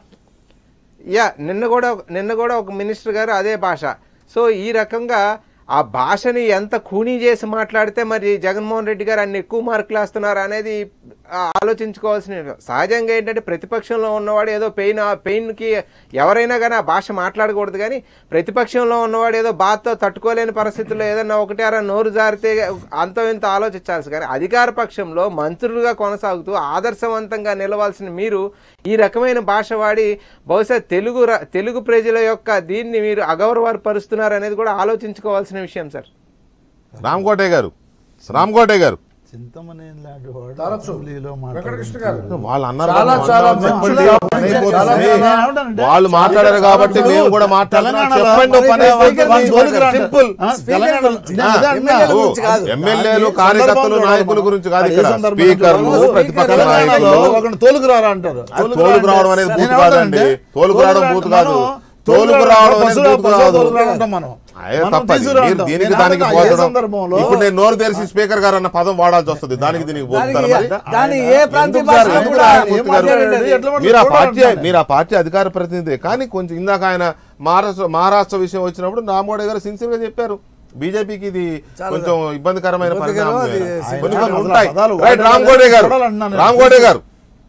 Speaker 6: యా నిన్న కూడా నిన్న కూడా ఒక మినిస్టర్ గారు అదే భాష సో ఈ రకంగా ఆ భాషని ఎంత ఖూనీ చేసి మాట్లాడితే మరి జగన్మోహన్ రెడ్డి గారు అన్ని ఎక్కువ మార్కులు వేస్తున్నారు అనేది ఆ, ఆలోచించుకోవాల్సిన విషయం. సహజంగా ఏంటంటే ప్రతిపక్షంలో ఉన్నవాడు ఏదో పెయిన్ ఆ పెయిన్కి ఎవరైనా కానీ ఆ భాష మాట్లాడకూడదు కానీ ప్రతిపక్షంలో ఉన్నవాడు ఏదో బాధతో తట్టుకోలేని పరిస్థితుల్లో ఏదన్నా ఒకటి అరా నోరు జారితే అంత ఇంత ఆలోచించాల్సి కానీ అధికార పక్షంలో మంత్రులుగా కొనసాగుతూ ఆదర్శవంతంగా నిలవాల్సిన మీరు ఈ రకమైన భాష వాడి బహుశా తెలుగు ర- తెలుగు ప్రజల యొక్క దీన్ని మీరు అగౌరవపరుస్తున్నారు అనేది కూడా ఆలోచించుకోవాల్సిన విషయం సార్
Speaker 1: రామ్కోటే గారు రామ్కోటే గారు
Speaker 4: చింతమనే లాంటి వాడు
Speaker 5: తరచు.
Speaker 4: అసెంబ్లీలో
Speaker 5: వెంకటకృష్ణ గారు
Speaker 4: మాట్లాడుతూ
Speaker 1: వాళ్ళు అన్నారు
Speaker 5: చాలా
Speaker 1: కదా,
Speaker 5: చాలా
Speaker 1: వంద
Speaker 5: మంచిగా
Speaker 1: చెప్పండి, పని అయిపోతుంది.
Speaker 5: చాలా
Speaker 4: ఏమంటానంటే,
Speaker 1: వాళ్ళు మాట్లాడారు కాబట్టి
Speaker 4: ఇప్పుడు
Speaker 1: మేము కూడా మాట్లాడుతున్నాం
Speaker 4: తెలంగాణలో
Speaker 1: చెప్పండి
Speaker 2: మరి
Speaker 1: పని
Speaker 2: మరి
Speaker 1: అయిపోతుంది.
Speaker 2: స్పీకర్
Speaker 4: వాళ్ళ జోలికి రాండి.
Speaker 1: సింపుల్
Speaker 4: ఆ,
Speaker 2: స్పీకర్
Speaker 4: తెలంగాణలో
Speaker 2: గురించి.
Speaker 4: నేను అదే అంటున్నా.
Speaker 2: ఎమ్మెల్యేల గురించి కాదు.
Speaker 1: ఎమ్మెల్యేలు
Speaker 4: దాని
Speaker 1: కార్యకర్తలు
Speaker 4: సందర్భం
Speaker 1: నాయకుల
Speaker 4: చూడమా?
Speaker 1: గురించి కాదు
Speaker 4: అది
Speaker 1: ఇక్కడ
Speaker 4: సందర్భం
Speaker 1: స్పీకర్లు
Speaker 4: చూడమా?
Speaker 1: ప్రతిపక్ష
Speaker 4: తెలంగాణలో
Speaker 1: నాయకులు
Speaker 4: ఒకరిని తోలుకు రారా అంటారు
Speaker 1: అది తోలుకు రావడం అనేది
Speaker 4: నేను
Speaker 1: బూతు కాదండి.
Speaker 4: ఏమంటానంటే,
Speaker 1: తోలుకు రావడం
Speaker 4: తోలుకు
Speaker 1: బూతు
Speaker 4: రావడం
Speaker 1: కాదు.
Speaker 4: మనం
Speaker 1: తోలుకు రావడం అనేది
Speaker 4: పశువు-
Speaker 1: బూతు
Speaker 4: పశువు
Speaker 1: కాదు.
Speaker 4: తోలుకు రావడం అంటాం మనం.
Speaker 1: అయ్యే
Speaker 4: మనం
Speaker 1: తప్పది
Speaker 4: తీసుకురా
Speaker 1: మీరు
Speaker 4: అంటాం.
Speaker 1: దీనికి
Speaker 4: నేను
Speaker 1: దానికి
Speaker 4: అంటున్నా, ఏ
Speaker 1: పోతడం
Speaker 4: సందర్భంలో
Speaker 1: ఇప్పుడు నేను నోరు తెరిచి స్పీకర్ గారు అన్న పదం వాడాల్సి వస్తుంది దానికి దీనికి పోతారు మరి
Speaker 2: దానికి దాని ఏ ప్రాంతీయ
Speaker 1: ఎందుకు సార్?
Speaker 2: భాషలో
Speaker 1: ఎందుకు
Speaker 2: కూడా
Speaker 1: ఆయన
Speaker 2: ఏం
Speaker 1: పూర్తిగా
Speaker 2: మాట్లాడండి అది?
Speaker 4: ఎట్లా
Speaker 1: మీరు ఆ
Speaker 4: చూడాలి
Speaker 1: పార్టీ
Speaker 4: అంటాను.
Speaker 1: మీరు ఆ పార్టీ అధికార ప్రతినిధి కానీ కొంచెం ఇందాక ఆయన మహారాష్ట్ర మహారాష్ట్ర విషయం వచ్చినప్పుడు రామోడే గారు సిన్సియర్ గా చెప్పారు బీజేపీకి ఇది
Speaker 2: చాలా
Speaker 1: కొంచెం ఇబ్బందికరమైన
Speaker 2: ఇబ్బందికరం,
Speaker 1: పరిణామం
Speaker 2: అది
Speaker 1: కొన్ని
Speaker 2: ఆయన
Speaker 1: కొన్ని
Speaker 4: అసలు
Speaker 1: ఉంటాయి
Speaker 4: పదాలు
Speaker 1: రైట్
Speaker 4: వాడాలి,
Speaker 1: రామ్కోడే గారు
Speaker 4: చూడాలంటున్నాను.
Speaker 1: రామ్కోడే గారు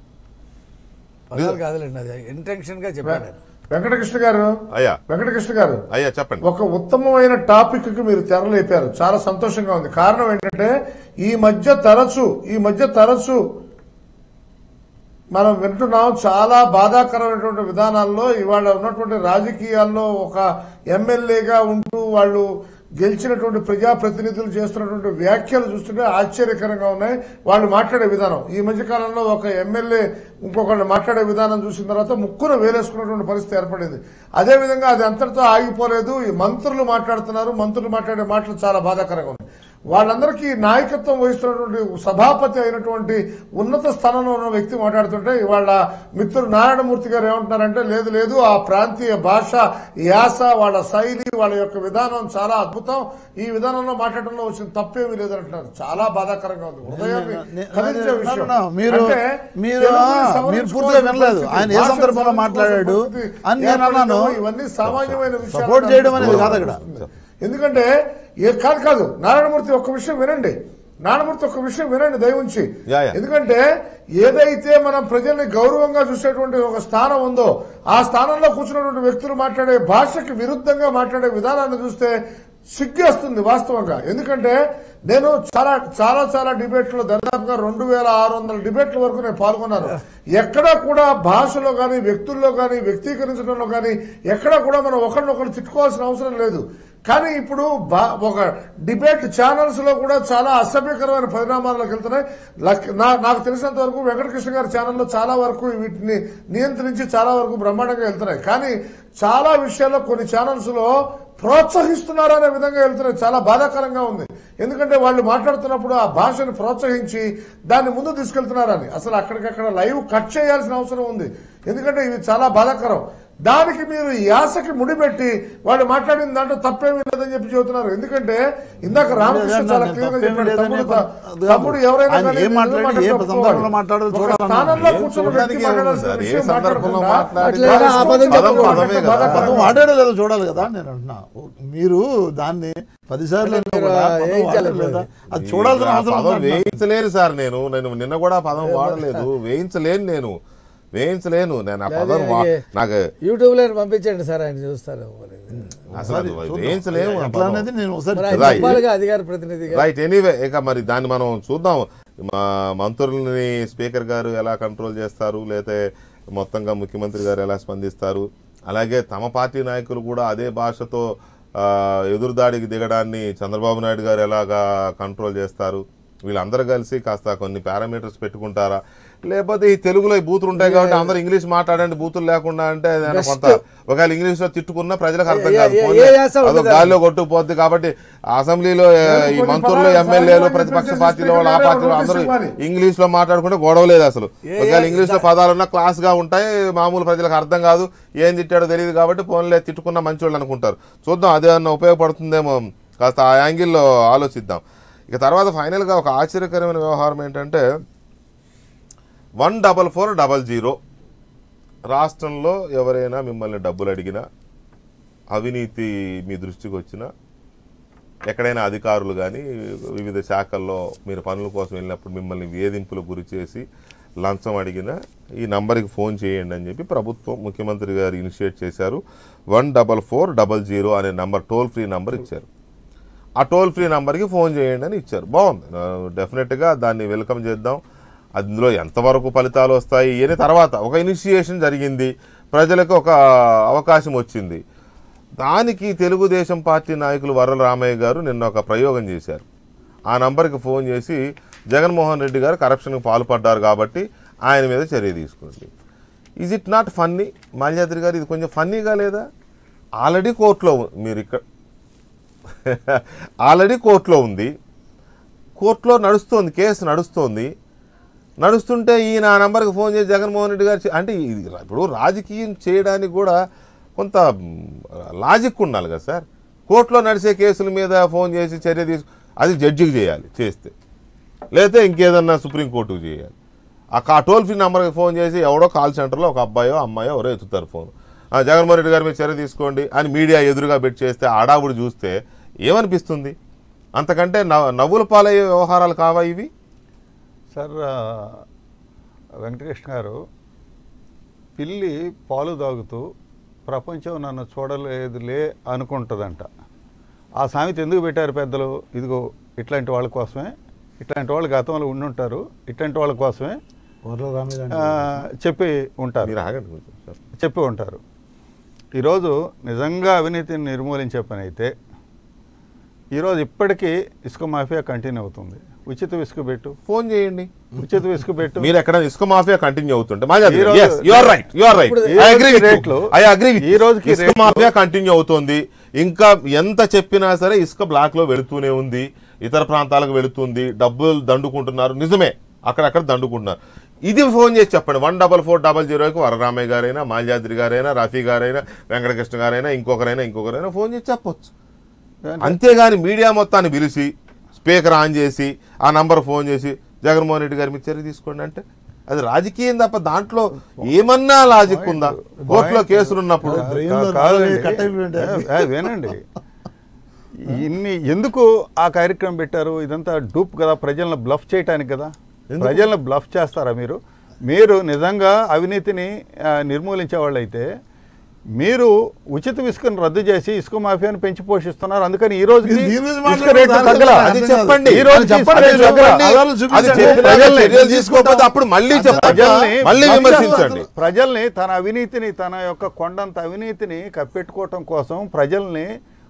Speaker 2: పదాలు కాదులేండి అది ఇంటెన్షన్ గా చెప్పాడు ఆయన.
Speaker 5: వెంకటకృష్ణ గారు
Speaker 1: అయ్యా
Speaker 5: వెంకటకృష్ణ గారు
Speaker 1: అయ్యా చెప్పండి
Speaker 5: ఒక ఉత్తమమైన టాపిక్ కి మీరు తెరలేపారు చాలా సంతోషంగా ఉంది కారణం ఏంటంటే ఈ మధ్య తరచు ఈ మధ్య తరచు మనం వింటున్నాం చాలా బాధాకరమైనటువంటి విధానాల్లో ఇవాళ ఉన్నటువంటి రాజకీయాల్లో ఒక ఎమ్మెల్యేగా ఉంటూ వాళ్ళు గెలిచినటువంటి ప్రజాప్రతినిధులు చేస్తున్నటువంటి వ్యాఖ్యలు చూస్తుంటే ఆశ్చర్యకరంగా ఉన్నాయి వాళ్ళు మాట్లాడే విధానం ఈ మధ్య కాలంలో ఒక ఎమ్మెల్యే ఇంకొకళ్ళు మాట్లాడే విధానం చూసిన తర్వాత ముక్కున వేలేసుకున్నటువంటి పరిస్థితి ఏర్పడింది అదేవిధంగా అది అంతటితో ఆగిపోలేదు ఈ మంత్రులు మాట్లాడుతున్నారు మంత్రులు మాట్లాడే మాటలు చాలా బాధాకరంగా ఉన్నాయి వాళ్ళందరికీ నాయకత్వం వహిస్తున్నటువంటి సభాపతి అయినటువంటి ఉన్నత స్థానంలో ఉన్న వ్యక్తి మాట్లాడుతుంటే ఇవాళ మిత్రుడు నారాయణమూర్తి గారు ఏమంటున్నారంటే లేదు లేదు ఆ ప్రాంతీయ భాష యాస వాళ్ళ శైలి వాళ్ళ యొక్క విధానం చాలా అద్భుతం ఈ విధానంలో మాట్లాడడంలో వచ్చిన తప్పేమీ లేదంటున్నారు చాలా బాధాకరంగా ఉంది హృదయాన్ని
Speaker 4: నే-
Speaker 5: కదిలించే
Speaker 4: నే-
Speaker 5: విషయం.
Speaker 4: no, no, మీరు
Speaker 5: అంటే
Speaker 4: మీరు
Speaker 5: తెలుగుని
Speaker 4: మీరు
Speaker 5: సవరించుకోవాల్సిన
Speaker 4: పూర్తిగా వినలేదు
Speaker 5: పరిస్థితి,
Speaker 4: ఆయన ఏ
Speaker 5: భాషను
Speaker 4: సందర్భంలో
Speaker 5: సవరించుకోవాల్సిన
Speaker 4: మాట్లాడాడు
Speaker 5: పరిస్థితి
Speaker 4: అని నేను అన్నాను
Speaker 5: ఏర్పడిందో ఇవన్నీ సామాన్యమైన విషయాలు
Speaker 4: సపోర్ట్ చేయడం అనేది కాదు అక్కడ
Speaker 5: ఎందుకంటే ఏ కాదు కాదు నారాయణమూర్తి ఒక్క విషయం వినండి నారాయణమూర్తి ఒక్క విషయం వినండి దయవుంచి
Speaker 1: యా, యా.
Speaker 5: ఎందుకంటే ఏదైతే మనం ప్రజల్ని గౌరవంగా చూసేటువంటి ఒక స్థానం ఉందో ఆ స్థానంలో కూర్చున్నటువంటి వ్యక్తులు మాట్లాడే భాషకి విరుద్ధంగా మాట్లాడే విధానాన్ని చూస్తే సిగ్గేస్తుంది వాస్తవంగా ఎందుకంటే నేను చాలా చాలా చాలా డిబేట్లో దాదాపుగా రెండు వేల ఆరు వందల డిబేట్ల వరకు నేను పాల్గొన్నాను ఎక్కడా కూడా భాషలో కానీ వ్యక్తుల్లో కానీ వ్యక్తీకరించడంలో కానీ ఎక్కడా కూడా మనం ఒకరినొకరు తిట్టుకోవాల్సిన అవసరం లేదు కానీ ఇప్పుడు బా- ఒక డిబేట్ ఛానల్స్ లో కూడా చాలా అసభ్యకరమైన పరిణామాలకు వెళ్తున్నాయి లక్- నా- నాకు తెలిసినంత వరకు వెంకటకృష్ణ గారి ఛానల్లో చాలా వరకు వీటిని నియంత్రించి చాలా వరకు బ్రహ్మాండంగా వెళ్తున్నాయి కానీ చాలా విషయాల్లో కొన్ని ఛానల్స్ లో ప్రోత్సహిస్తున్నారు అనే విధంగా వెళ్తున్నాయి చాలా బాధాకరంగా ఉంది ఎందుకంటే వాళ్ళు మాట్లాడుతున్నప్పుడు ఆ భాషను ప్రోత్సహించి దాన్ని ముందు తీసుకెళ్తున్నారని అసలు అక్కడికక్కడ లైవ్ కట్ చేయాల్సిన అవసరం ఉంది ఎందుకంటే ఇది చాలా బాధాకరం దానికి మీరు యాసకి ముడిపెట్టి వాళ్ళు మాట్లాడిన దాంట్లో తప్పేమీ లేదని చెప్పి చెబుతున్నారు ఎందుకంటే ఇందాక రామకృష్ణ చాలా
Speaker 4: నేను
Speaker 5: క్లియర్ గా
Speaker 4: తప్పేమీ
Speaker 5: చెప్పాడు
Speaker 4: లేదని
Speaker 5: తమ్ముడు
Speaker 4: అది కాదు.
Speaker 5: తమ్ముడు ఎవరైనా
Speaker 4: ఆయన
Speaker 5: కానీ
Speaker 4: ఏం మాట్లాడి,
Speaker 5: నిజం
Speaker 4: ఏ
Speaker 5: మాట్లాడుకోవాలి.
Speaker 4: సందర్భంలో మాట్లాడాలో
Speaker 5: ఒక
Speaker 4: చూడాలన్నా.
Speaker 5: స్థానంలో
Speaker 1: ఏం
Speaker 5: కూర్చొని
Speaker 1: చూడడానికి
Speaker 5: వ్యక్తి
Speaker 1: ఏముంది
Speaker 5: మాట్లాడాల్సిన
Speaker 1: సార్? ఏ
Speaker 5: విషయం
Speaker 1: సందర్భంలో
Speaker 5: మాట్లాడకుండా
Speaker 1: మాట్లాడినా
Speaker 5: అట్లా ఆ పదం
Speaker 1: పదం
Speaker 5: చెప్పకూడదు.
Speaker 1: పదమే కదా.
Speaker 5: బాధాకరం.
Speaker 4: పదం వాడాడో లేదో చూడాలి కదా నేను అంటున్నా మీరు దాన్ని పదిసార్లు
Speaker 2: అంటే
Speaker 4: అన్నా
Speaker 2: మీరు
Speaker 4: కూడా
Speaker 2: ఆ
Speaker 4: పదం
Speaker 2: వేయించాలి
Speaker 4: వాడాలి లేదా?
Speaker 2: ఇప్పుడు.
Speaker 4: అది చూడాల్సిన
Speaker 1: ఆ
Speaker 4: అవసరం
Speaker 1: పదం
Speaker 4: ఉందంటున్నా.
Speaker 1: వేయించలేను సార్ నేను నేను నిన్న కూడా ఆ పదం వాడలేదు వేయించలేను నేను వేయించలేను నేను ఆ పదం వా- నాకు
Speaker 2: యూట్యూబ్ లో పంపించండి సార్ ఆయన చూస్తారు మరి.
Speaker 1: అసలు అది
Speaker 4: చూద్దాం.
Speaker 1: వేయించలేము ఆ
Speaker 4: ఎట్లా
Speaker 1: పదం.
Speaker 4: అనేది నేను ఒకసారి
Speaker 2: మరి ఆయన
Speaker 1: Right.
Speaker 2: చెప్పాలిగా అధికార ప్రతినిధిగా
Speaker 1: రైట్ ఎనీవే ఇక మరి దాన్ని మనం చూద్దాం మా మంత్రులని స్పీకర్ గారు ఎలా కంట్రోల్ చేస్తారు లేతే మొత్తంగా ముఖ్యమంత్రి గారు ఎలా స్పందిస్తారు అలాగే తమ పార్టీ నాయకులు కూడా అదే భాషతో ఆ, ఎదురుదాడికి దిగడాన్ని చంద్రబాబు నాయుడు గారు ఎలాగా కంట్రోల్ చేస్తారు వీళ్ళందరూ కలిసి కాస్త కొన్ని పారామీటర్స్ పెట్టుకుంటారా లేకపోతే ఈ తెలుగులో ఈ బూతులు ఉంటాయి కాబట్టి అందరూ ఇంగ్లీష్ మాట్లాడండి బూతులు లేకుండా అంటే ఏదైనా కొంత ఒకవేళ ఇంగ్లీష్ లో తిట్టుకున్నా ప్రజలకు అర్థం
Speaker 2: ఏ-
Speaker 1: కాదు
Speaker 2: ఏ-
Speaker 1: పోన్లే,
Speaker 2: ఏ యాస
Speaker 1: అదో
Speaker 2: ఉండదు.
Speaker 1: గాలిలో కొట్టుకుపోద్ది కాబట్టి అసెంబ్లీలో ఏ, ఈ
Speaker 5: కొన్ని
Speaker 1: మంత్రులు
Speaker 5: పదాలు
Speaker 1: ఎమ్మెల్యేలు
Speaker 5: సహజంగా
Speaker 1: ప్రతిపక్ష
Speaker 5: చెప్పేసి
Speaker 1: పార్టీలో వాళ్ళు ఆ
Speaker 5: స్పీకర్
Speaker 1: పార్టీలో
Speaker 5: గారు
Speaker 1: అందరూ
Speaker 5: నోటీస్ ఇవ్వాలి.
Speaker 1: ఇంగ్లీష్ లో మాట్లాడుకుంటే గొడవ లేదు అసలు
Speaker 2: ఏ-
Speaker 1: ఒకవేళ
Speaker 2: ఏ-
Speaker 1: ఇంగ్లీష్ లో పదాలున్నా క్లాస్ గా ఉంటాయి మామూలు ప్రజలకు అర్థం కాదు ఏం తిట్టాడో తెలియదు కాబట్టి ఫోన్లే తిట్టుకున్న మంచోళ్ళు అనుకుంటారు చూద్దాం అదేమన్నా ఉపయోగపడుతుందేమో కాస్త ఆ యాంగిల్లో ఆలోచిద్దాం ఇక తర్వాత ఫైనల్ గా ఒక ఆశ్చర్యకరమైన వ్యవహారం ఏంటంటే one double four double zero రాష్ట్రంలో ఎవరైనా మిమ్మల్ని డబ్బులు అడిగినా అవినీతి మీ దృష్టికి వచ్చినా ఎక్కడైనా అధికారులు కానీ వివిధ శాఖల్లో మీరు పనుల కోసం వెళ్ళినప్పుడు మిమ్మల్ని వేధింపులకు గురి చేసి లంచం అడిగినా ఈ నంబర్కి ఫోన్ చేయండి అని చెప్పి ప్రభుత్వం ముఖ్యమంత్రి గారు ఇనిషియేట్ చేశారు one double four double zero అనే నంబర్ టోల్ ఫ్రీ నంబర్ ఇచ్చారు ఆ టోల్ ఫ్రీ నంబర్కి ఫోన్ చేయండి అని ఇచ్చారు బాగుంది ఆ, డెఫినెట్గా దాన్ని వెల్కమ్ చేద్దాం అందులో ఎంతవరకు ఫలితాలు వస్తాయి అని తర్వాత ఒక ఇనిషియేషన్ జరిగింది ప్రజలకు ఒక అవకాశం వచ్చింది దానికి తెలుగుదేశం పార్టీ నాయకులు వరల రామయ్య గారు నిన్న ఒక ప్రయోగం చేశారు ఆ నంబర్కి ఫోన్ చేసి జగన్మోహన్ రెడ్డి గారు కరప్షన్కి పాల్పడ్డారు కాబట్టి ఆయన మీద చర్య తీసుకోండి is it not funny Malyadri గారు ఇది కొంచెం ఫన్నీగా లేదా ఆల్రెడీ కోర్టులో ఉ- మీరు ఇక్కడ ఆల్రెడీ కోర్టులో ఉంది కోర్టులో నడుస్తోంది కేసు నడుస్తోంది నడుస్తుంటే ఈయన ఆ నంబర్కి ఫోన్ చేసి జగన్మోహన్ రెడ్డి గారు చే- అంటే ఇది ఇప్పుడు రాజకీయం చేయడానికి కూడా కొంత మ్, లాజిక్ ఉండాలి కదా సార్ కోర్టులో నడిచే కేసుల మీద ఫోన్ చేసి చర్య తీసుకు అది జడ్జికి చేయాలి చేస్తే లేకపోతే ఇంకేదన్నా సుప్రీంకోర్టుకు చేయాలి ఆ కా టోల్ ఫ్రీ నెంబర్కి ఫోన్ చేసి ఎవడో కాల్ సెంటర్లో ఒక అబ్బాయో అమ్మాయో ఎవరో ఎత్తుతారు ఫోన్ "ఆ, జగన్మోహన్ రెడ్డి గారి మీద చర్య తీసుకోండి అని మీడియా ఎదురుగా పెట్టి చేస్తే ఆడావుడు చూస్తే ఏమనిపిస్తుంది అంతకంటే నవ్- నవ్వుల పాలయ్యే వ్యవహారాలు కావా ఇవి
Speaker 3: సార్ ఆ, వెంకటకృష్ణ గారు పిల్లి పాలు తాగుతూ ప్రపంచం నన్ను చూడలేదులే అనుకుంటుందంట ఆ సామెత ఎందుకు పెట్టారు పెద్దలు ఇదిగో ఇట్లాంటి వాళ్ళ కోసమే ఇట్లాంటి వాళ్ళు గతంలో ఉండి ఉంటారు ఇట్లాంటి వాళ్ళ కోసమే
Speaker 4: వరల రామయ్య గారు
Speaker 3: ఆ, చెప్పి ఉంటారు
Speaker 1: మీరు ఆగండి కొంచెం సార్.
Speaker 3: చెప్పి ఉంటారు ఈరోజు నిజంగా అవినీతిని నిర్మూలించే పని అయితే ఈరోజు ఇప్పటికీ ఇసుక మాఫియా కంటిన్యూ అవుతుంది ఉచిత ఇసుక పెట్టు
Speaker 1: ఫోన్ చేయండి
Speaker 3: ఉచిత ఇసుక పెట్టు
Speaker 1: మీరు ఎక్కడ ఇసుక మాఫియా కంటిన్యూ అవుతుంటే
Speaker 3: ఈ రోజు-
Speaker 1: you are right you are right
Speaker 3: ఇప్పుడు ఈ
Speaker 1: ఐ
Speaker 3: రోజుకి
Speaker 1: అగ్రీ విత్
Speaker 3: రేట్లు-
Speaker 1: ఐ అగ్రీ విత్
Speaker 3: ఈ రోజుకి
Speaker 1: ఇసుక
Speaker 3: రేట్లు-
Speaker 1: మాఫియా కంటిన్యూ అవుతోంది ఇంకా ఎంత చెప్పినా సరే ఇసుక బ్లాక్ లో వెళుతూనే ఉంది ఇతర ప్రాంతాలకు వెళుతుంది డబ్బులు దండుకుంటున్నారు నిజమే అక్కడక్కడ దండుకుంటున్నారు ఇది ఫోన్ చేసి చెప్పండి వన్ డబల్ ఫోర్ డబల్ జీరోకి వరరామయ్య గారైనా మాల్యాద్రి గారైనా రఫీ గారైనా వెంకటకృష్ణ గారైనా ఇంకొకరైనా ఇంకొకరైనా ఫోన్ చేసి చెప్పొచ్చు అంతేగాని మీడియా మొత్తాన్ని పిలిచి స్పీకర్ ఆన్ చేసి ఆ నంబర్ ఫోన్ చేసి జగన్మోహన్ రెడ్డి గారి మీద చర్య తీసుకోండి అంటే అది రాజకీయం తప్ప దాంట్లో ఏమన్నా లాజిక్ ఉందా కోర్టులో కేసులు ఉన్నప్పుడు
Speaker 4: బ్రెయిన్
Speaker 3: కా-
Speaker 4: లో
Speaker 3: కాదండి.
Speaker 4: రాళ్ళే కట్ అయిపోయింది.
Speaker 3: ఏ, ఏ, వినండి ఇన్ని ఎందుకు ఆ కార్యక్రమం పెట్టారు ఇదంతా డూప్ కదా ప్రజలను బ్లఫ్ చేయటానికి కదా ప్రజలను బ్లఫ్ చేస్తారా మీరు మీరు నిజంగా అవినీతిని ఆ, నిర్మూలించే వాళ్ళైతే మీరు ఉచిత ఇసుకను రద్దు చేసి ఇసుక మాఫియాను పెంచి పోషిస్తున్నారు అందుకని ఈ రోజు
Speaker 4: దీని మీద
Speaker 3: ఇసుక
Speaker 4: మాట్లాడే
Speaker 3: రేట్లు
Speaker 4: దాని
Speaker 3: తగ్గల
Speaker 4: మీద
Speaker 1: అది
Speaker 4: అర్థం
Speaker 1: చెప్పండి
Speaker 3: ఈ రోజు
Speaker 1: అది
Speaker 3: చెప్పండి,
Speaker 1: అది
Speaker 3: చెప్పండి.
Speaker 1: చెప్పండి.
Speaker 4: ఆధారాలు
Speaker 1: అది
Speaker 4: చూపించండి.
Speaker 1: చెప్పినా
Speaker 3: ప్రజల్ని
Speaker 1: చర్యలు తీసుకోకపోతే అప్పుడు మళ్ళీ చెప్పండి
Speaker 3: ప్రజల్ని
Speaker 1: మళ్ళీ
Speaker 3: బ్లఫ్
Speaker 1: విమర్శించండి
Speaker 3: చేస్తారు. ప్రజల్ని తన అవినీతిని తన యొక్క కొండంత అవినీతిని కప్పెట్టుకోవటం కోసం ప్రజల్ని